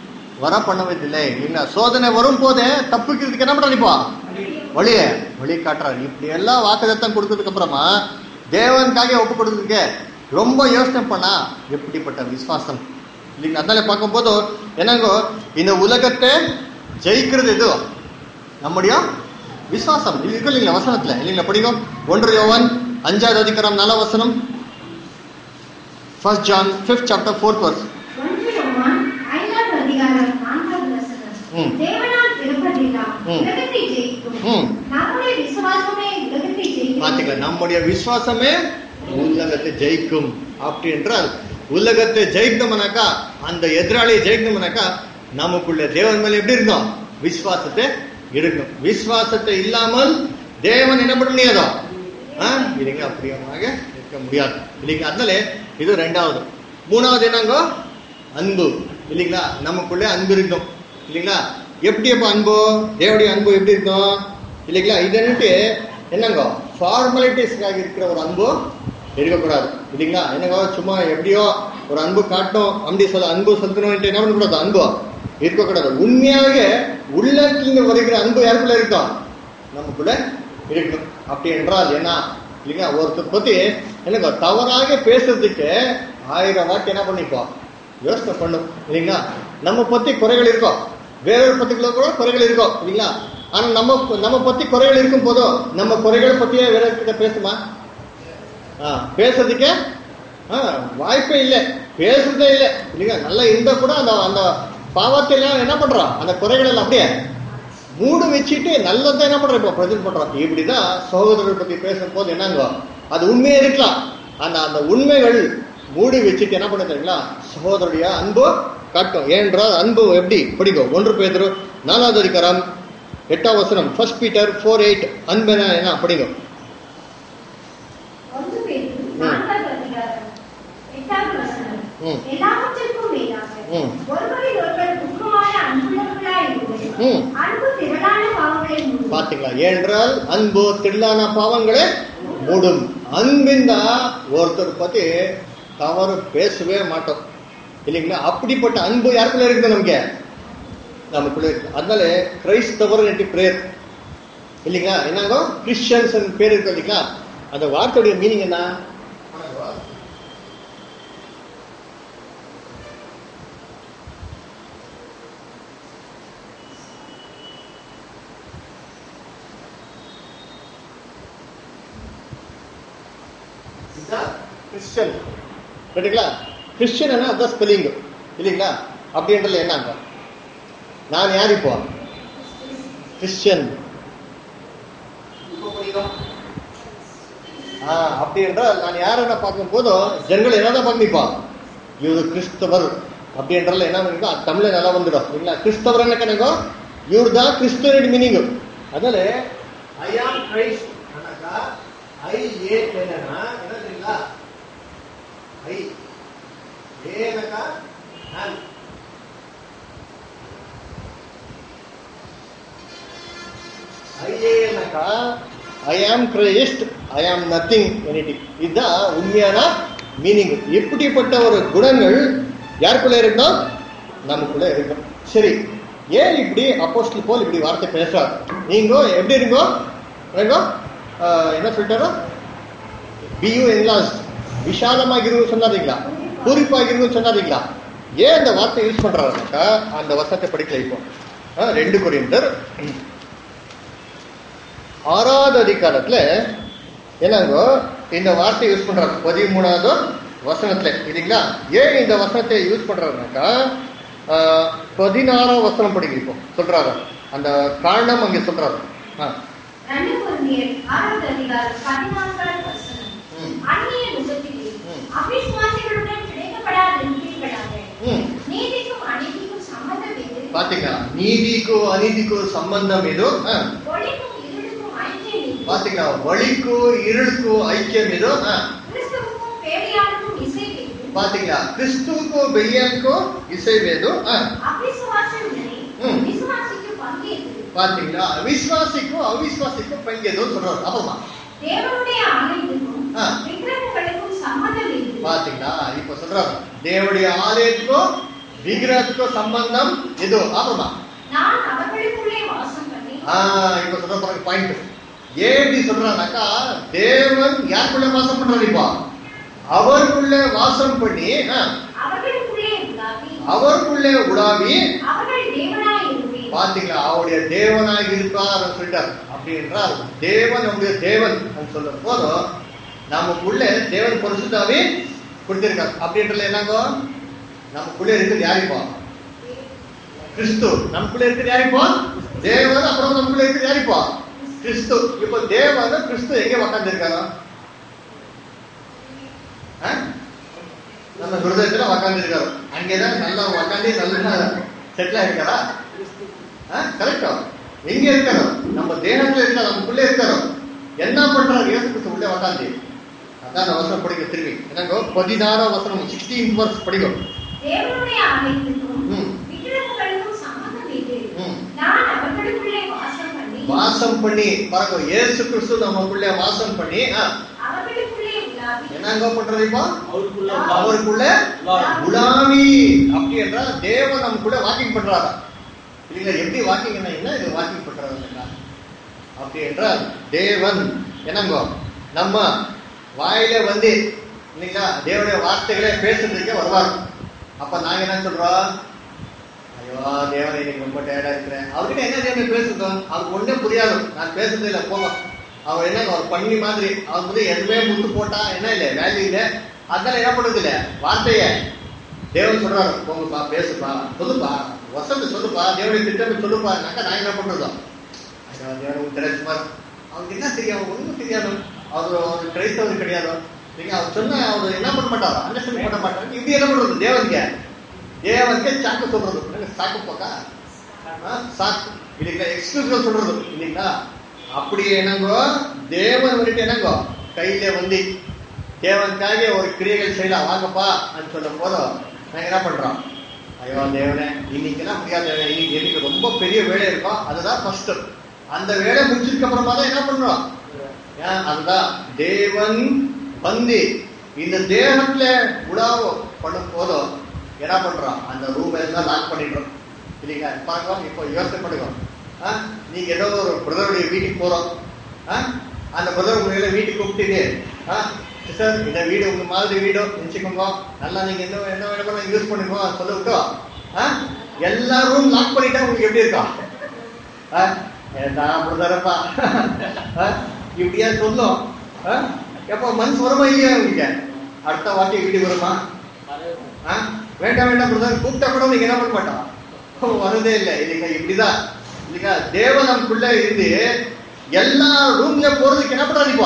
Speaker 1: வர பண்ணவதில்லை இல்லைங்களா சோதனை வரும் போதே தப்புக்கிறதுக்கு என்ன பண்றாரு இப்போ வழிய வழி காட்டுறாரு இப்படி எல்லாம் வாக்குதத்தம் கொடுத்ததுக்கு அப்புறமா தேவனுக்காக ஒப்பு கொடுத்ததுக்கு ரொம்ப யோசனை பண்ணா எப்படிப்பட்ட விசுவாசம் இல்லைங்களா அதனால பார்க்கும்போது என்னங்கோ இந்த உலகத்தை ஜெயிக்கிறது எது நம்முடைய விசுவாசம் இது இருக்கு இல்லைங்களா வசனத்துல இல்லைங்களா படிக்கும் ஒன்று யோவன் அஞ்சாவது அதிகாரம் நல்ல வசனம் first John fifth chapter fourth verse
Speaker 2: ஒன்று யோவான் ஐந்தாவது அதிகாரம் நான்காவது வசனம்.
Speaker 1: ம்.
Speaker 2: தேவனால் பிறப்பதெல்லாம்
Speaker 1: ம்.
Speaker 2: உலகத்தை ஜெயிக்கும்.
Speaker 1: ம்.
Speaker 2: நம்முடைய விசுவாசமே உலகத்தை ஜெயிக்கும்.
Speaker 1: பாத்தீங்களா நம்முடைய விசுவாசமே உலகத்தை ஜெயிக்கும் அப்படி என்றால் உலகத்தை ஜெயிக்கணும்னாக்கா அந்த எதிராளியை ஜெயிக்கணும்னாக்கா நமக்குள்ள தேவன் மேல எப்படி இருந்தோம் விசுவாசத்தை இருக்கும் விசுவாசத்தை இல்லாமல் தேவன் என்ன பண்ண முடியாதோ ஆ? இல்லைங்க அப்படியமாக இருக்க முடியாது இல்லைங்க அதனால இது ரெண்டாவது மூணாவது என்னங்கோ அன்பு இல்லைங்களா நமக்குள்ளே அன்பு இருக்கும் இல்லைங்களா எப்படி அப்போ அன்பு தேவடைய அன்பு எப்படி இருக்கும் இல்லைங்களா இது என்னட்டு என்னங்கோ ஃபார்மாலிட்டிஸ்க்காக இருக்கிற ஒரு அன்பு இருக்கக்கூடாது இல்லைங்களா என்னங்கோ சும்மா எப்படியோ ஒரு அன்பு காட்டும் அப்படி சொல்ல அன்பு செலுத்தணும் என்ன பண்ணக்கூடாது அன்பு இருக்கக்கூடாது உண்மையாக உள்ளக்கிங்க வருகிற அன்பு யாருக்குள்ள இருக்கும் நமக்குள்ள இருக்கும் அப்படி என்றால் என்ன இல்லைங்களா ஒருத்தர் பத்தி எனக்கு தவறாக பேசுறதுக்கு ஆயிரம் வாட்டி என்ன பண்ணிப்போம் யோசனை பண்ணும் இல்லைங்களா நம்ம பத்தி குறைகள் இருக்கும் வேறொரு பத்திக்குள்ள கூட குறைகள் இருக்கும் இல்லைங்களா ஆனா நம்ம நம்ம பத்தி குறைகள் இருக்கும் போதும் நம்ம குறைகளை பத்தியே வேற கிட்ட பேசுமா ஆ, பேசுறதுக்கே ஆ, வாய்ப்பே இல்லை பேசுறதே இல்லை இல்லைங்களா நல்லா இருந்தா கூட அந்த அந்த பாவத்தை எல்லாம் என்ன பண்றோம் அந்த குறைகள் எல்லாம் அப்படியே மூடு வச்சுட்டு நல்லதான் என்ன பண்றோம் இப்போ பிரசன்ட் பண்றோம் இப்படிதான் சகோதரர்கள் பத்தி பேசும்போது என்னங்க அது உண்மையே இருக்கலாம் அந்த அந்த உண்மைகள் மூடி வச்சுட்டு என்ன பண்ண தெரியுங்களா சகோதரருடைய அன்பு காட்டும் ஏனென்றால் அன்பு எப்படி பிடிக்கும் ஒன்று பேதரு நாலாவது அதிகாரம் எட்டாம் வசனம் ஃபர்ஸ்ட் பீட்டர் ஃபோர் எயிட் அன்பு என்ன என்ன படிக்கும்
Speaker 2: ஒன்று பேதுரு நான்காவது அதிகாரம் எட்டாவது வசனம்.
Speaker 1: ம்.
Speaker 2: எல்லாவற்றிற்கும் மேலாக
Speaker 1: ம்.
Speaker 2: ஒருவரில் ஒருவர் துக்கமான அன்புள்ளவர்களாய் இருந்து
Speaker 1: ம்.
Speaker 2: அன்பு திரளான பாவங்களை மூடும்.
Speaker 1: பாத்தீங்களா ஏனென்றால் அன்பு தில்லான பாவங்களே மூடும் அன்பிந்தா ஒருத்தர் பத்தி தவறு பேசவே மாட்டோம் இல்லைங்களா அப்படிப்பட்ட அன்பு யாருக்குள்ள இருக்குது நமக்கு நமக்குள்ள இருக்கு அதனால கிரைஸ்தவர் என்று பேர் இல்லைங்களா என்னங்கோ கிறிஸ்டியன்ஸ் பேர் இருக்கு இல்லைங்களா அந்த வார்த்தையுடைய மீனிங் என்ன கிறிஸ்டியன் ரைட்டுங்களா கிறிஸ்டியன் அதான் ஸ்பெல்லிங் இல்லைங்களா அப்படின்றதுல என்னங்க நான் யார் இப்போ கிறிஸ்டியன் ஆ அப்படி என்றால் நான் யாரை பார்க்கும் போதும் ஜனங்கள் என்னதான் பார்க்கணிப்பா இவர் கிறிஸ்தவர் அப்படி என்றால் என்ன பண்ணிருக்கோ அது தமிழ்ல நல்லா வந்துடும் இல்லைங்களா கிறிஸ்தவர் என்ன கணக்கோ இவர் தான் கிறிஸ்தவனுடைய மீனிங் அதனால ஐ ஆம் கிரைஸ்ட் அண்ணாக்கா ஐ ஏ என்னன்னா என்ன தெரியுங்களா ஐ ஏனக்கா நான் ஐஏனக்கா ஐ ஆம் கிரைஸ்ட் ஐ ஆம் நத்திங் எனிட்டி இதுதான் உண்மையான மீனிங் எப்படிப்பட்ட ஒரு குணங்கள் யாருக்குள்ள இருக்கும் நமக்குள்ள இருக்கும் சரி ஏன் இப்படி அப்போஸ்டல் போல் இப்படி வார்த்தை பேசுறார் நீங்க எப்படி இருக்கோ என்னங்கோ? ஆஹ், என்ன சொல்லிட்டாரோ பியூ என்லாஸ் விஷாலமாகிருன்னு சொன்னாதீங்களா பூரிப்பாகிருன்னு சொன்னாதீங்களா ஏன் அந்த வார்த்தை யூஸ் பண்றாருனாக்கா அந்த வசனத்தை படிக்கல இப்போ ஆ, ரெண்டு கொரிந்தர் ஆறாவது அதிகாரத்துல என்னங்கோ இந்த வார்த்தை யூஸ் பண்றாரு பதிமூணாவது வசனத்துல இல்லைங்களா ஏன் இந்த வசனத்தை யூஸ் பண்றாருனாக்கா ஆ, பதினாறாம் வசனம் படிங்க இப்போ சொல்றாரு அந்த காரணம் அங்க சொல்றாரு ஆ.
Speaker 2: ரெண்டு கொரிந்தியர் ஆறாவது அதிகாரம் பதினான்காவது வசனம்.
Speaker 1: ம்.
Speaker 2: அந்நிய நுகத்திலே
Speaker 1: ம்.
Speaker 2: அவிசுவாசிகளுடன் கிடைக்கப்படாத இருக்கிறீர்களாக.
Speaker 1: ம்.
Speaker 2: நீதிக்கும் அநீதிக்கும் சம்மதம் எது?
Speaker 1: பாத்தீங்களா நீதிக்கு அநீதிக்கு சம்பந்தம் ஏதோ ஆ.
Speaker 2: ஒளிக்கும் இருளுக்கும் ஐக்கியம் எது?
Speaker 1: பாத்தீங்களா வழிக்கு இருளுக்கு ஐக்கியம் ஏதோ ஆ.
Speaker 2: கிறிஸ்துவுக்கும் பேரியாளுக்கும் இசை எது?
Speaker 1: பாத்தீங்களா கிறிஸ்துவுக்கு பெய்யானுக்கு இசை வேது ஆ.
Speaker 2: அவிசுவாசம் நிலை,
Speaker 1: ம்.
Speaker 2: விசுவாசிக்கு பங்கு எது?
Speaker 1: பாத்தீங்களா அவிஸ்வாசிக்கும் அவிஸ்வாசிக்கும் பங்கேதோ சொல்றாரு அப்புறமா
Speaker 2: தேவனுடைய ஆலயத்துக்கும்
Speaker 1: ஆ.
Speaker 2: விக்கிரகங்களுக்கும் சம்மதம் எது?
Speaker 1: பாத்தீங்களா இப்ப சொல்றாரு தேவடைய ஆலயத்துக்கும் விக்கிரகத்துக்கும் சம்பந்தம் எது அப்புறமா
Speaker 2: நான் அவர்களுக்குள்ளே வாசம் பண்ணி
Speaker 1: ஆ இப்ப சொல்ற பாருங்க பாயிண்ட் ஏன் இப்படி சொல்றானாக்கா தேவன் யாருக்குள்ள வாசம் பண்றாரு இப்போ அவருக்குள்ள வாசம் பண்ணி ஆ,
Speaker 2: அவர்களுக்குள்ளே உலாவி
Speaker 1: அவருக்குள்ளே உலாவி
Speaker 2: அவர்கள் தேவனாய் இருப்பேன்
Speaker 1: பாத்தீங்களா அவருடைய தேவனாக இருப்பார் சொல்லிட்டார் அப்படி என்றால் தேவன் நம்முடைய தேவன் சொல்லும் போதும் நமக்குள்ள தேவன் பரிசுத்தாவே கொடுத்திருக்காரு அப்படின்றதுல என்னங்கோ நமக்குள்ள இருக்குது யார் இப்போ கிறிஸ்து நமக்குள்ள இருக்குது யார் இப்போ தேவன் அப்புறம் நமக்குள்ள இருக்குது யார் இப்போ கிறிஸ்து இப்போ தேவன் கிறிஸ்து எங்க உக்காந்துருக்காரோ நம்ம ஹிருதயத்துல உக்காந்துருக்காரு அங்கேதான் நல்லா உக்காந்து நல்லா செட்டில் ஆயிருக்காரா கரெக்டா எங்க இருக்காரோ நம்ம தேகத்துல இருக்காரு நமக்குள்ள இருக்காரோ என்ன பண்றாரு இயேசு கிறிஸ்து உள்ளே உக்காந்து அதான் அந்த வசனம் படிக்க திரும்பி என்னங்கோ பதினாறாம் வசனம் சிக்ஸ்டீன் வர்ஸ் படிக்கும்
Speaker 2: தேவனுடைய ஆலயத்துக்கும்
Speaker 1: ம்.
Speaker 2: விக்கிரகங்களுக்கும் சம்பந்தம் இது
Speaker 1: ம்.
Speaker 2: நான் அவர்களுக்குள்ளே வாசம் பண்ணி
Speaker 1: வாசம் பண்ணி பாருங்க இயேசு கிறிஸ்து நமக்குள்ளே வாசம் பண்ணி ஆ,
Speaker 2: அவர்களுக்குள்ளே உலாவி
Speaker 1: என்னங்க பண்றது இப்போ
Speaker 3: அவருக்குள்ள
Speaker 1: அவருக்குள்ள குலாமி அப்படி என்றால் தேவன் நமக்குள்ள வாக்கிங் பண்றாரா இல்லைங்களா எப்படி வாக்கிங்னா என்ன இது வாக்கிங் பண்றாரு இல்லைங்களா அப்படி என்றால் தேவன் என்னங்கோ நம்ம வாயில வந்து இல்லைங்களா தேவனுடைய வார்த்தைகளை பேசுறதுக்கே வருவார் அப்ப நாங்க என்ன சொல்றோம் ஐயோ தேவன் இன்னைக்கு ரொம்ப டயர்டா இருக்கிறேன் அவர்கிட்ட என்ன தேவனை பேசுறோம் அவருக்கு ஒண்ணே புரியாது நான் பேசுறதே இல்லை போவோம் அவர் என்ன அவர் பண்ணி மாதிரி அவர் வந்து எதுவுமே முட்டு போட்டா என்ன இல்லை வேல்யூ இல்லை அதனால என்ன பண்றது இல்ல வார்த்தைய தேவன் சொல்றாரு போங்கப்பா பேசுப்பா சொல்லுப்பா வசந்த சொல்லுப்பா தேவனுடைய திட்டம் சொல்லுப்பாருனாக்கா நான் என்ன பண்றதோ ஐயோ தேவனுக்கு தெரிஞ்சுமார் அவருக்கு என்ன தெரியும் அவருக்கு ஒண்ணும் தெரியாது அவர் ஒரு கிரைஸ்தவர் கிடையாது நீங்க அவர் சொன்ன அவர் என்ன பண்ண மாட்டாரா அண்டர்ஸ்டாண்ட் பண்ண மாட்டாரு இது என்ன பண்றது தேவனுக்கு தேவனுக்கு சாக்கு சொல்றது என்னங்க சாக்கு போக்கா ஆ, சாக்கு இல்லைங்களா எக்ஸ்கியூஸ் சொல்றது இல்லைங்களா அப்படி என்னங்கோ தேவன் வந்துட்டு என்னங்கோ கையில வந்து தேவனுக்காக ஒரு கிரியைகள் செய்யலாம் வாங்கப்பா அப்படின்னு சொல்லும் போதும் நாங்க என்ன பண்றோம் ஐயோ தேவனே இன்னைக்கெல்லாம் முடியாது தேவனே. இன்னைக்கு எனக்கு ரொம்ப பெரிய வேலை இருக்கும் அதுதான் ஃபர்ஸ்ட் அந்த வேலை முடிச்சதுக்கு அப்புறமா தான் என்ன பண்றோம் ஏன் அதுதான் தேவன் வந்து இந்த தேகத்துல உலாவ பண்ணும் போதும் என்ன பண்றோம் அந்த ரூம் எல்லாம் லாக் பண்ணிடுறோம் இல்லைங்களா பாருங்க இப்போ யோசனை பண்ணுங்க ஆ, நீங்க ஏதோ ஒரு பிரதருடைய வீட்டுக்கு போறோம் ஆ, அந்த பிரதர் உங்களை வீட்டுக்கு கூப்பிட்டு சார் இந்த வீடு உங்க மாதிரி வீடு நினைச்சுக்கோங்க நல்லா நீங்க என்ன என்ன வேணுமோ யூஸ் பண்ணுங்க சொல்ல விட்டோம் ஆ, எல்லா ரூம் லாக் பண்ணிட்டா உங்களுக்கு எப்படி இருக்கும் ஆ, ஏண்டா பிரதரப்பா ஆ, இப்படியா சொல்லும் ஆ, எப்போ மனசு வருமா இல்லையா உங்களுக்கு அடுத்த வாட்டி வீட்டுக்கு வருமா ஆ? வேண்டாம் வேண்டாம் பிரதர் கூப்பிட்டா கூட நீங்க என்ன பண்ண மாட்டோம் ஓ, வரதே இல்லை இல்லைங்க இப்படிதான் இல்லைங்க தேவன் நமக்குள்ள இருந்து எல்லா ரூம்ல போறதுக்கு என்ன பண்றாருப்பா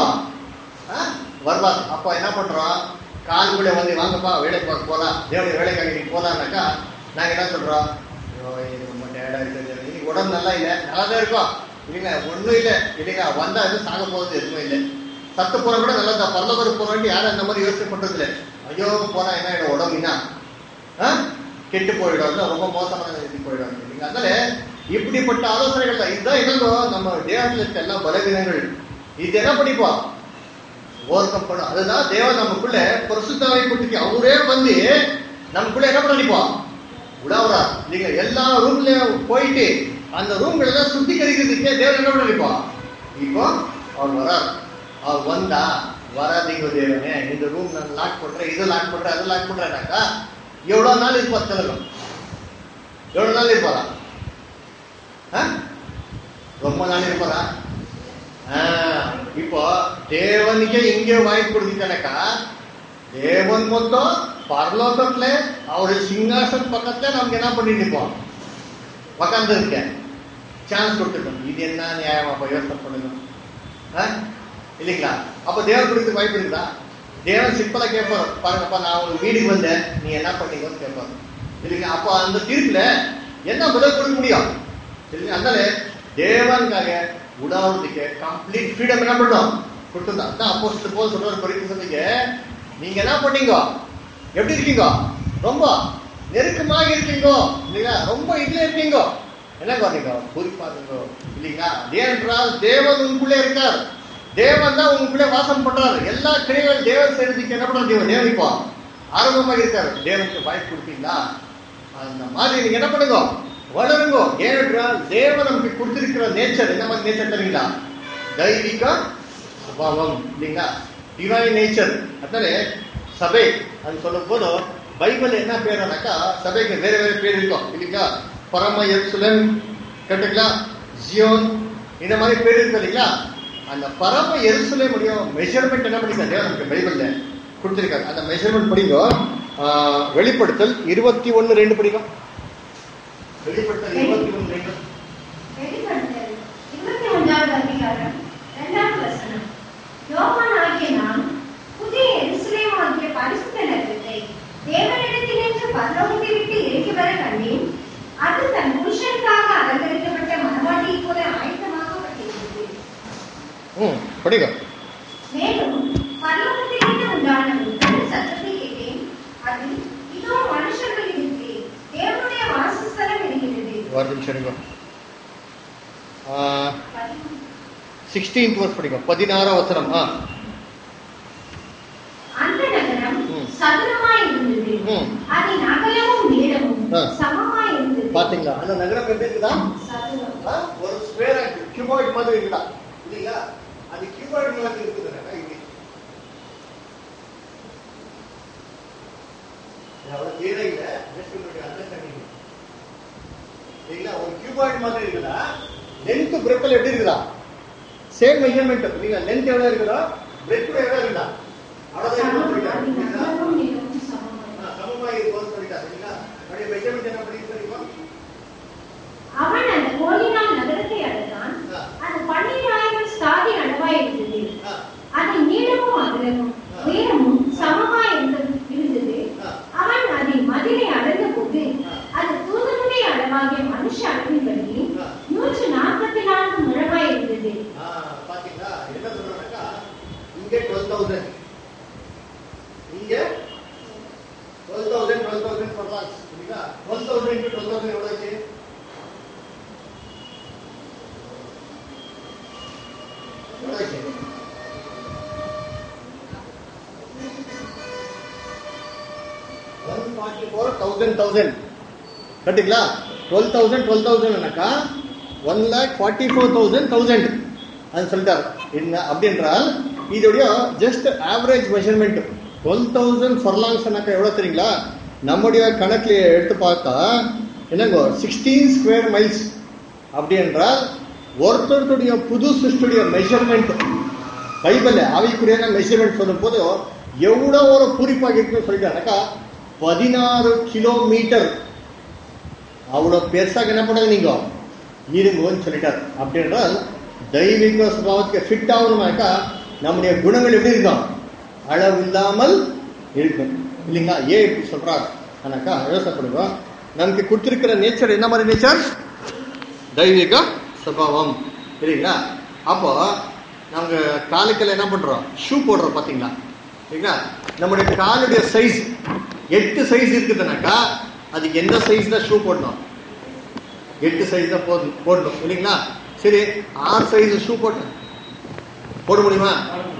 Speaker 1: வருவார் அப்ப என்ன பண்றோம் கால் கூட வந்து வாங்கப்பா வேலை பார்க்க போலாம் தேவனுடைய வேலைக்காக நீ போலாம்னாக்கா நாங்க என்ன சொல்றோம் ஐயோ இது ரொம்ப டயர்டா இருக்குது இன்னைக்கு உடம்பு நல்லா இல்லை நல்லா தான் இருக்கும் இல்லைங்க ஒண்ணும் இல்லை இல்லைங்க வந்தா எதுவும் சாக போறது எதுவுமே இல்லை சத்து போனா கூட நல்லா தான் பரலோகருக்கு போற வேண்டி யாரும் அந்த மாதிரி யோசனை பண்றது இல்லை ஐயோ போனா என்ன ஆயிடும் உடம்புனா ஆ? கெட்டு போயிடும் இல்ல ரொம்ப மோசமான இது போயிடும் இல்லைங்க அதனால இப்படிப்பட்ட ஆலோசனைகள் தான் இதுதான் என்னங்கோ நம்ம தேவத்தில் இருக்க எல்லா பலவீனங்கள் இது என்ன பண்ணிப்போம் ஓவர் கம் பண்ணும் அதுதான் தேவன் நமக்குள்ள பரிசுத்தவை கொடுத்து அவரே வந்து நமக்குள்ள என்ன பண்ணிப்போம் உலாவுறா நீங்க எல்லா ரூம்ல போயிட்டு அந்த ரூம்கள் எல்லாம் சுத்திகரிக்கிறதுக்கே தேவன் என்ன பண்ணிப்போம் இப்போ அவர் வரார் அவர் வந்தா வராதீங்க தேவனே இந்த ரூம் நான் லாக் பண்றேன் இது லாக் பண்றேன் அது லாக் பண்றேன்னாக்கா எவ்வளவு நாள் இருப்பார் திலகம் எவ்வளவு நாள் இருப்பாரா ஆ? ரொம்ப நாள் இருப்பாரா ஆ, இப்போ தேவனுக்கே இங்கே வாய்ப்பு கொடுத்துட்டானக்கா தேவன் மொத்தம் பரலோகத்துல அவரு சிங்காசன் பக்கத்துல நமக்கு என்ன பண்ணிட்டு இருப்போம் உக்காந்து இருக்கேன் சான்ஸ் கொடுத்துட்டோம் இது என்ன நியாயம் அப்ப யோசனை பண்ணுங்க ஆ? இல்லைங்களா அப்ப தேவன் கொடுத்து வாய்ப்பு இருக்குதா தேவன் சிம்பிளா கேட்பார் பாருங்கப்பா நான் உங்க வீட்டுக்கு வந்தேன் நீ என்ன பண்ணீங்கன்னு கேட்பாரு இல்லைங்களா அப்போ அந்த தீர்ப்புல என்ன பதில் கொடுக்க முடியும் இல்லைங்க அதனால தேவனுக்காக உடாவதுக்கு கம்ப்ளீட் ஃப்ரீடம் என்ன பண்ணோம் கொடுத்துருந்தா அதான் அப்போ போல் சொல்றாரு பரிசு சொன்னீங்க நீங்க என்ன பண்ணீங்க எப்படி இருக்கீங்க ரொம்ப நெருக்கமாக இருக்கீங்க இல்லைங்களா ரொம்ப இதுல இருக்கீங்க என்ன பண்ணீங்க குறிப்பா இருக்கீங்க இல்லைங்களா ஏனென்றால் தேவன் உங்களுக்குள்ளே இருக்கார் தேவன் தான் உங்களுக்குள்ளே வாசம் பண்றாரு எல்லா கிரைகள் தேவன் செய்யறதுக்கு என்ன பண்றாரு தேவன் தேவன் இப்போ ஆரம்பமாக இருக்காரு தேவனுக்கு வாய்ப்பு கொடுப்பீங்களா அந்த மாதிரி நீங்க என்ன பண்ணுங்க வளருங்க ஏனென்றால் தேவன் நமக்கு கொடுத்திருக்கிற நேச்சர் என்ன மாதிரி நேச்சர் தெரியுங்களா தைவிக சுபாவம் இல்லைங்களா டிவைன் நேச்சர் அதனால சபை அது சொல்லும் போது பைபிள் என்ன பேருனாக்கா சபைக்கு வேற வேற பேர் இருக்கும் இல்லைங்களா பரம எருசலேம் கேட்டுங்களா ஜியோன் இந்த மாதிரி பேர் இருக்கு இல்லைங்களா அந்த பரம எருசலேமுடைய மெஷர்மெண்ட் என்ன பண்ணிருக்காரு தேவன் நமக்கு பைபிள்ல கொடுத்திருக்காரு அந்த மெஷர்மெண்ட் படிங்க ஆ, வெளிப்படுத்தல் இருபத்தி ஒன்னு ரெண்டு படிங்க வெளிப்படுத்தல் இருபத்தி ஒன்னு ரெண்டு
Speaker 2: வெளிப்படுத்தல் இருபத்தி ஒன்றாவது அதிகாரம் இரண்டாவது வசனம் யோவான் ஆகிய நான் புதிய எருசலேம் ஆகிய பரிசுத்த நகரத்தை தேவனிடத்திலிருந்து பரலோகத்தை விட்டு இறங்கி வர கண்டேன் அது தன் புருஷனுக்காக அலங்கரிக்கப்பட்ட மனவாட்டியை போல ஆயத்தமாக்கப்பட்டிருந்தது
Speaker 1: ம் படிங்க
Speaker 2: மேலும் பரலோகத்திலிருந்து உண்டான ஒரு பெரிய சத்தத்தை கேட்டேன் அது இதோ மனுஷர்கள் இருக்கு தேவனுடைய வாசஸ்தலம் இருக்கிறது
Speaker 1: ஒரு நிமிஷம் இருங்க சிக்ஸ்டீன்த் வருஷம் படிங்க பதினாறாம் வசனம் ஆ
Speaker 2: அந்த நகரம்
Speaker 1: ம்.
Speaker 2: சதுரமாய் இருந்தது
Speaker 1: ம்.
Speaker 2: அதன் அகலமும் நீளமும்
Speaker 1: ஆ.
Speaker 2: சமமாய் இருந்தது
Speaker 1: பாத்தீங்களா அந்த நகரம் எப்படி இருக்குதா
Speaker 2: சதுரம்
Speaker 1: ஆ, ஒரு ஸ்கொயர் கியூபாய்ட் மாதிரி இருக்குதா இல்லைங்களா அது கியூபாய்ட் மாதிரி இருக்குதுனாக்கா இப்படி இது அவ்வளவு clear ஆ இல்ல just உங்களுடைய understanding. இல்லைங்களா ஒரு கியூபாய்ட் மாதிரி இருக்குதா லென்த் பிரெத்தில் எப்படி இருக்குதா சேம் மெஷர்மெண்ட் நீங்க லென்த் எவ்வளவு இருக்குதா பிரெத் எவ்வளவு இருக்குதா அவ்வளவுதான்
Speaker 2: சமம்.
Speaker 1: இருக்குன்னு சொல்லிட்டாரு.
Speaker 2: அதன்
Speaker 1: புரியுதா?
Speaker 2: அகலமும் நீளமும் சமமாய்
Speaker 1: ஆ, சமமா இருக்கும்னு சொல்லிட்டாரு இல்லைங்களா அப்படியே மெஷர்மெண்ட் என்ன பண்ணி தெரியுமா
Speaker 2: அவன் அந்த கோலினால் நகரத்தை அடைந்தான்
Speaker 1: ஆ.
Speaker 2: அது பன்னிராயிரம் ஸ்தாதி அளவாய் இருந்தது
Speaker 1: ஆ,
Speaker 2: அதன் நீளமும் அகலமும் உயரமும் சமமாய் இருந்தது இருந்தது
Speaker 1: ஆ.
Speaker 2: அவன் அதன் மதிலை அடைந்த போது
Speaker 1: ஆ.
Speaker 2: அது தூதனுடைய அளவாகிய மனுஷ அளவின்படி
Speaker 1: ஆ.
Speaker 2: நூற்று நாற்பத்தி நான்கு முழமாய் இருந்தது
Speaker 1: ஆ, பாத்தீங்களா என்ன சொல்றாங்கக்கா இங்க டுவெல் தௌசண்ட் இங்க டுவெல் தௌசண்ட் டுவெல் தௌசண்ட் பண்ணலாம் சரிங்களா twelve thousand into twelve thousand எவ்வளோ ஆச்சு எவ்வளோ ஆச்சு one forty four thousand thousand கரெக்டுங்களா டுவெல் தௌசண்ட் டுவெல் தௌசண்ட்னாக்கா one lakh forty four thousand thousand அது சொல்லிட்டார் என்ன அப்படி என்றால் இதோடைய just average measurement twelve thousand ஃபர்லாங்ஸ்னாக்கா எவ்வளோ தெரியுங்களா நம்முடைய கணக்கில் எடுத்து பார்த்தா என்னங்கோ சிக்ஸ்டீன் ஸ்கொயர் மைல்ஸ் அப்படி என்றால் ஒருத்தருடைய புது சிருஷ்டியுடைய மெஷர்மெண்ட் பைபிள் ஆவிக்குரியான மெஷர்மெண்ட் சொல்லும் போது எவ்வளோ ஒரு பூரிப்பாக இருக்குன்னு சொல்லிட்டாருனாக்கா பதினாறு கிலோமீட்டர் அவ்வளோ பெருசாக என்ன பண்ணாங்க நீங்க இருங்கன்னு சொல்லிட்டார் அப்படி என்றால் தெய்வீக சுபாவத்துக்கு ஃபிட் ஆகணுமாக்கா நம்முடைய குணங்கள் எப்படி இருக்கும் அளவு இல்லாமல் இருக்கும் இல்லைங்களா ஏன் இப்படி சொல்றார் ஆனாக்கா யோசனை பண்ணுங்க நமக்கு கொடுத்திருக்கிற நேச்சர் என்ன மாதிரி நேச்சர் தெய்வீக சுபாவம் இல்லைங்களா அப்போ நாங்க காலுக்கெல்லாம் என்ன பண்றோம் ஷூ போடுறோம் பாத்தீங்களா சரிங்களா நம்முடைய காலுடைய சைஸ் எட்டு சைஸ் இருக்குதுனாக்கா அதுக்கு எந்த சைஸ் தான் ஷூ போடணும் எட்டு சைஸ் தான் போடணும் போடணும் இல்லைங்களா சரி ஆறு சைஸ் ஷூ போட்டேன் போட முடியுமா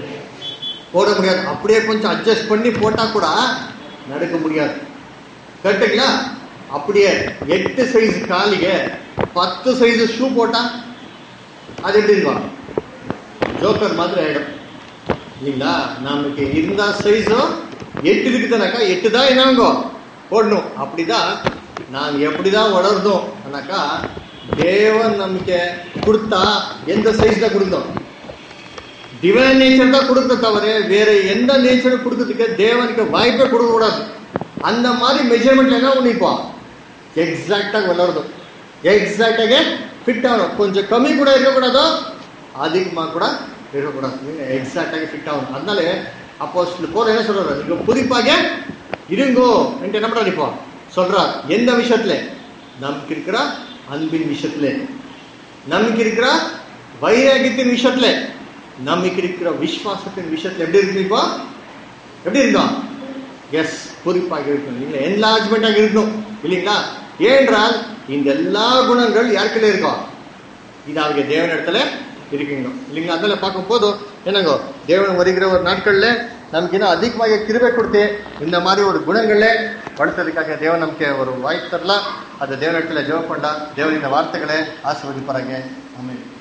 Speaker 1: போட முடியாது அப்படியே கொஞ்சம் அட்ஜஸ்ட் பண்ணி போட்டா கூட நடக்க முடியாது கரெக்டுங்களா அப்படியே எட்டு சைஸ் காலிಗೆ பத்து சைஸ் ஷூ போட்டா அது எப்படி இருக்கும் ஜோக்கர் மாதிரி ஆயிடும் இல்லைங்களா நமக்கு இருந்த சைஸும் எட்டு இருக்குதுனாக்கா எட்டு தான் என்னங்கோ போடணும் அப்படிதான் நாம் எப்படிதான் வளர்ந்தோம் ஆனாக்கா தேவன் நமக்கு கொடுத்தா எந்த சைஸ் தான் கொடுத்தோம் டிவைன் நேச்சர் தான் கொடுக்க தவிர வேற எந்த நேச்சர் கொடுக்கறதுக்கு தேவனுக்கு வாய்ப்பே கொடுக்க கூடாது அந்த மாதிரி மெஷர்மெண்ட்ல என்ன பண்ணிப்போம் எக்ஸாக்டாக வளருதும் எக்ஸாக்டாக ஃபிட் ஆகணும் கொஞ்சம் கம்மி கூட இருக்கக்கூடாதோ அதிகமாக கூட இருக்கக்கூடாது எக்ஸாக்டாக ஃபிட் ஆகணும் அதனால அப்போ போல என்ன சொல்றாரு நீங்க புதிப்பாக இருங்கோ என்று என்ன பண்றாரு இப்போ சொல்றார் எந்த விஷயத்துல நமக்கு இருக்கிற அன்பின் விஷயத்துல நமக்கு இருக்கிற வைராகியத்தின் விஷயத்துல நமக்கு இருக்கிற விசுவாசத்தின் விஷயத்துல எப்படி இருக்கு இப்போ எப்படி இருக்கும் எஸ் குறிப்பாக இருக்கணும் இல்லைங்களா என்லார்ஜ்மெண்டாக இருக்கணும் இல்லைங்களா ஏனென்றால் இந்த எல்லா குணங்கள் யாருக்குள்ள இருக்கும் இது அவங்க தேவன் இடத்துல இருக்குங்க இல்லைங்களா அதில் பார்க்கும் போது என்னங்கோ தேவன் வருகிற ஒரு நாட்கள்ல நமக்கு இன்னும் அதிகமாக கிருபை கொடுத்து இந்த மாதிரி ஒரு குணங்களே வளர்த்ததுக்காக தேவன் நமக்கு ஒரு வாய்ப்பு தரலாம் அது தேவனிடத்துல ஜெபம் பண்ணா தேவன் இந்த வார்த்தைகளை ஆசீர்வதிப்பாருங்க ஆமென்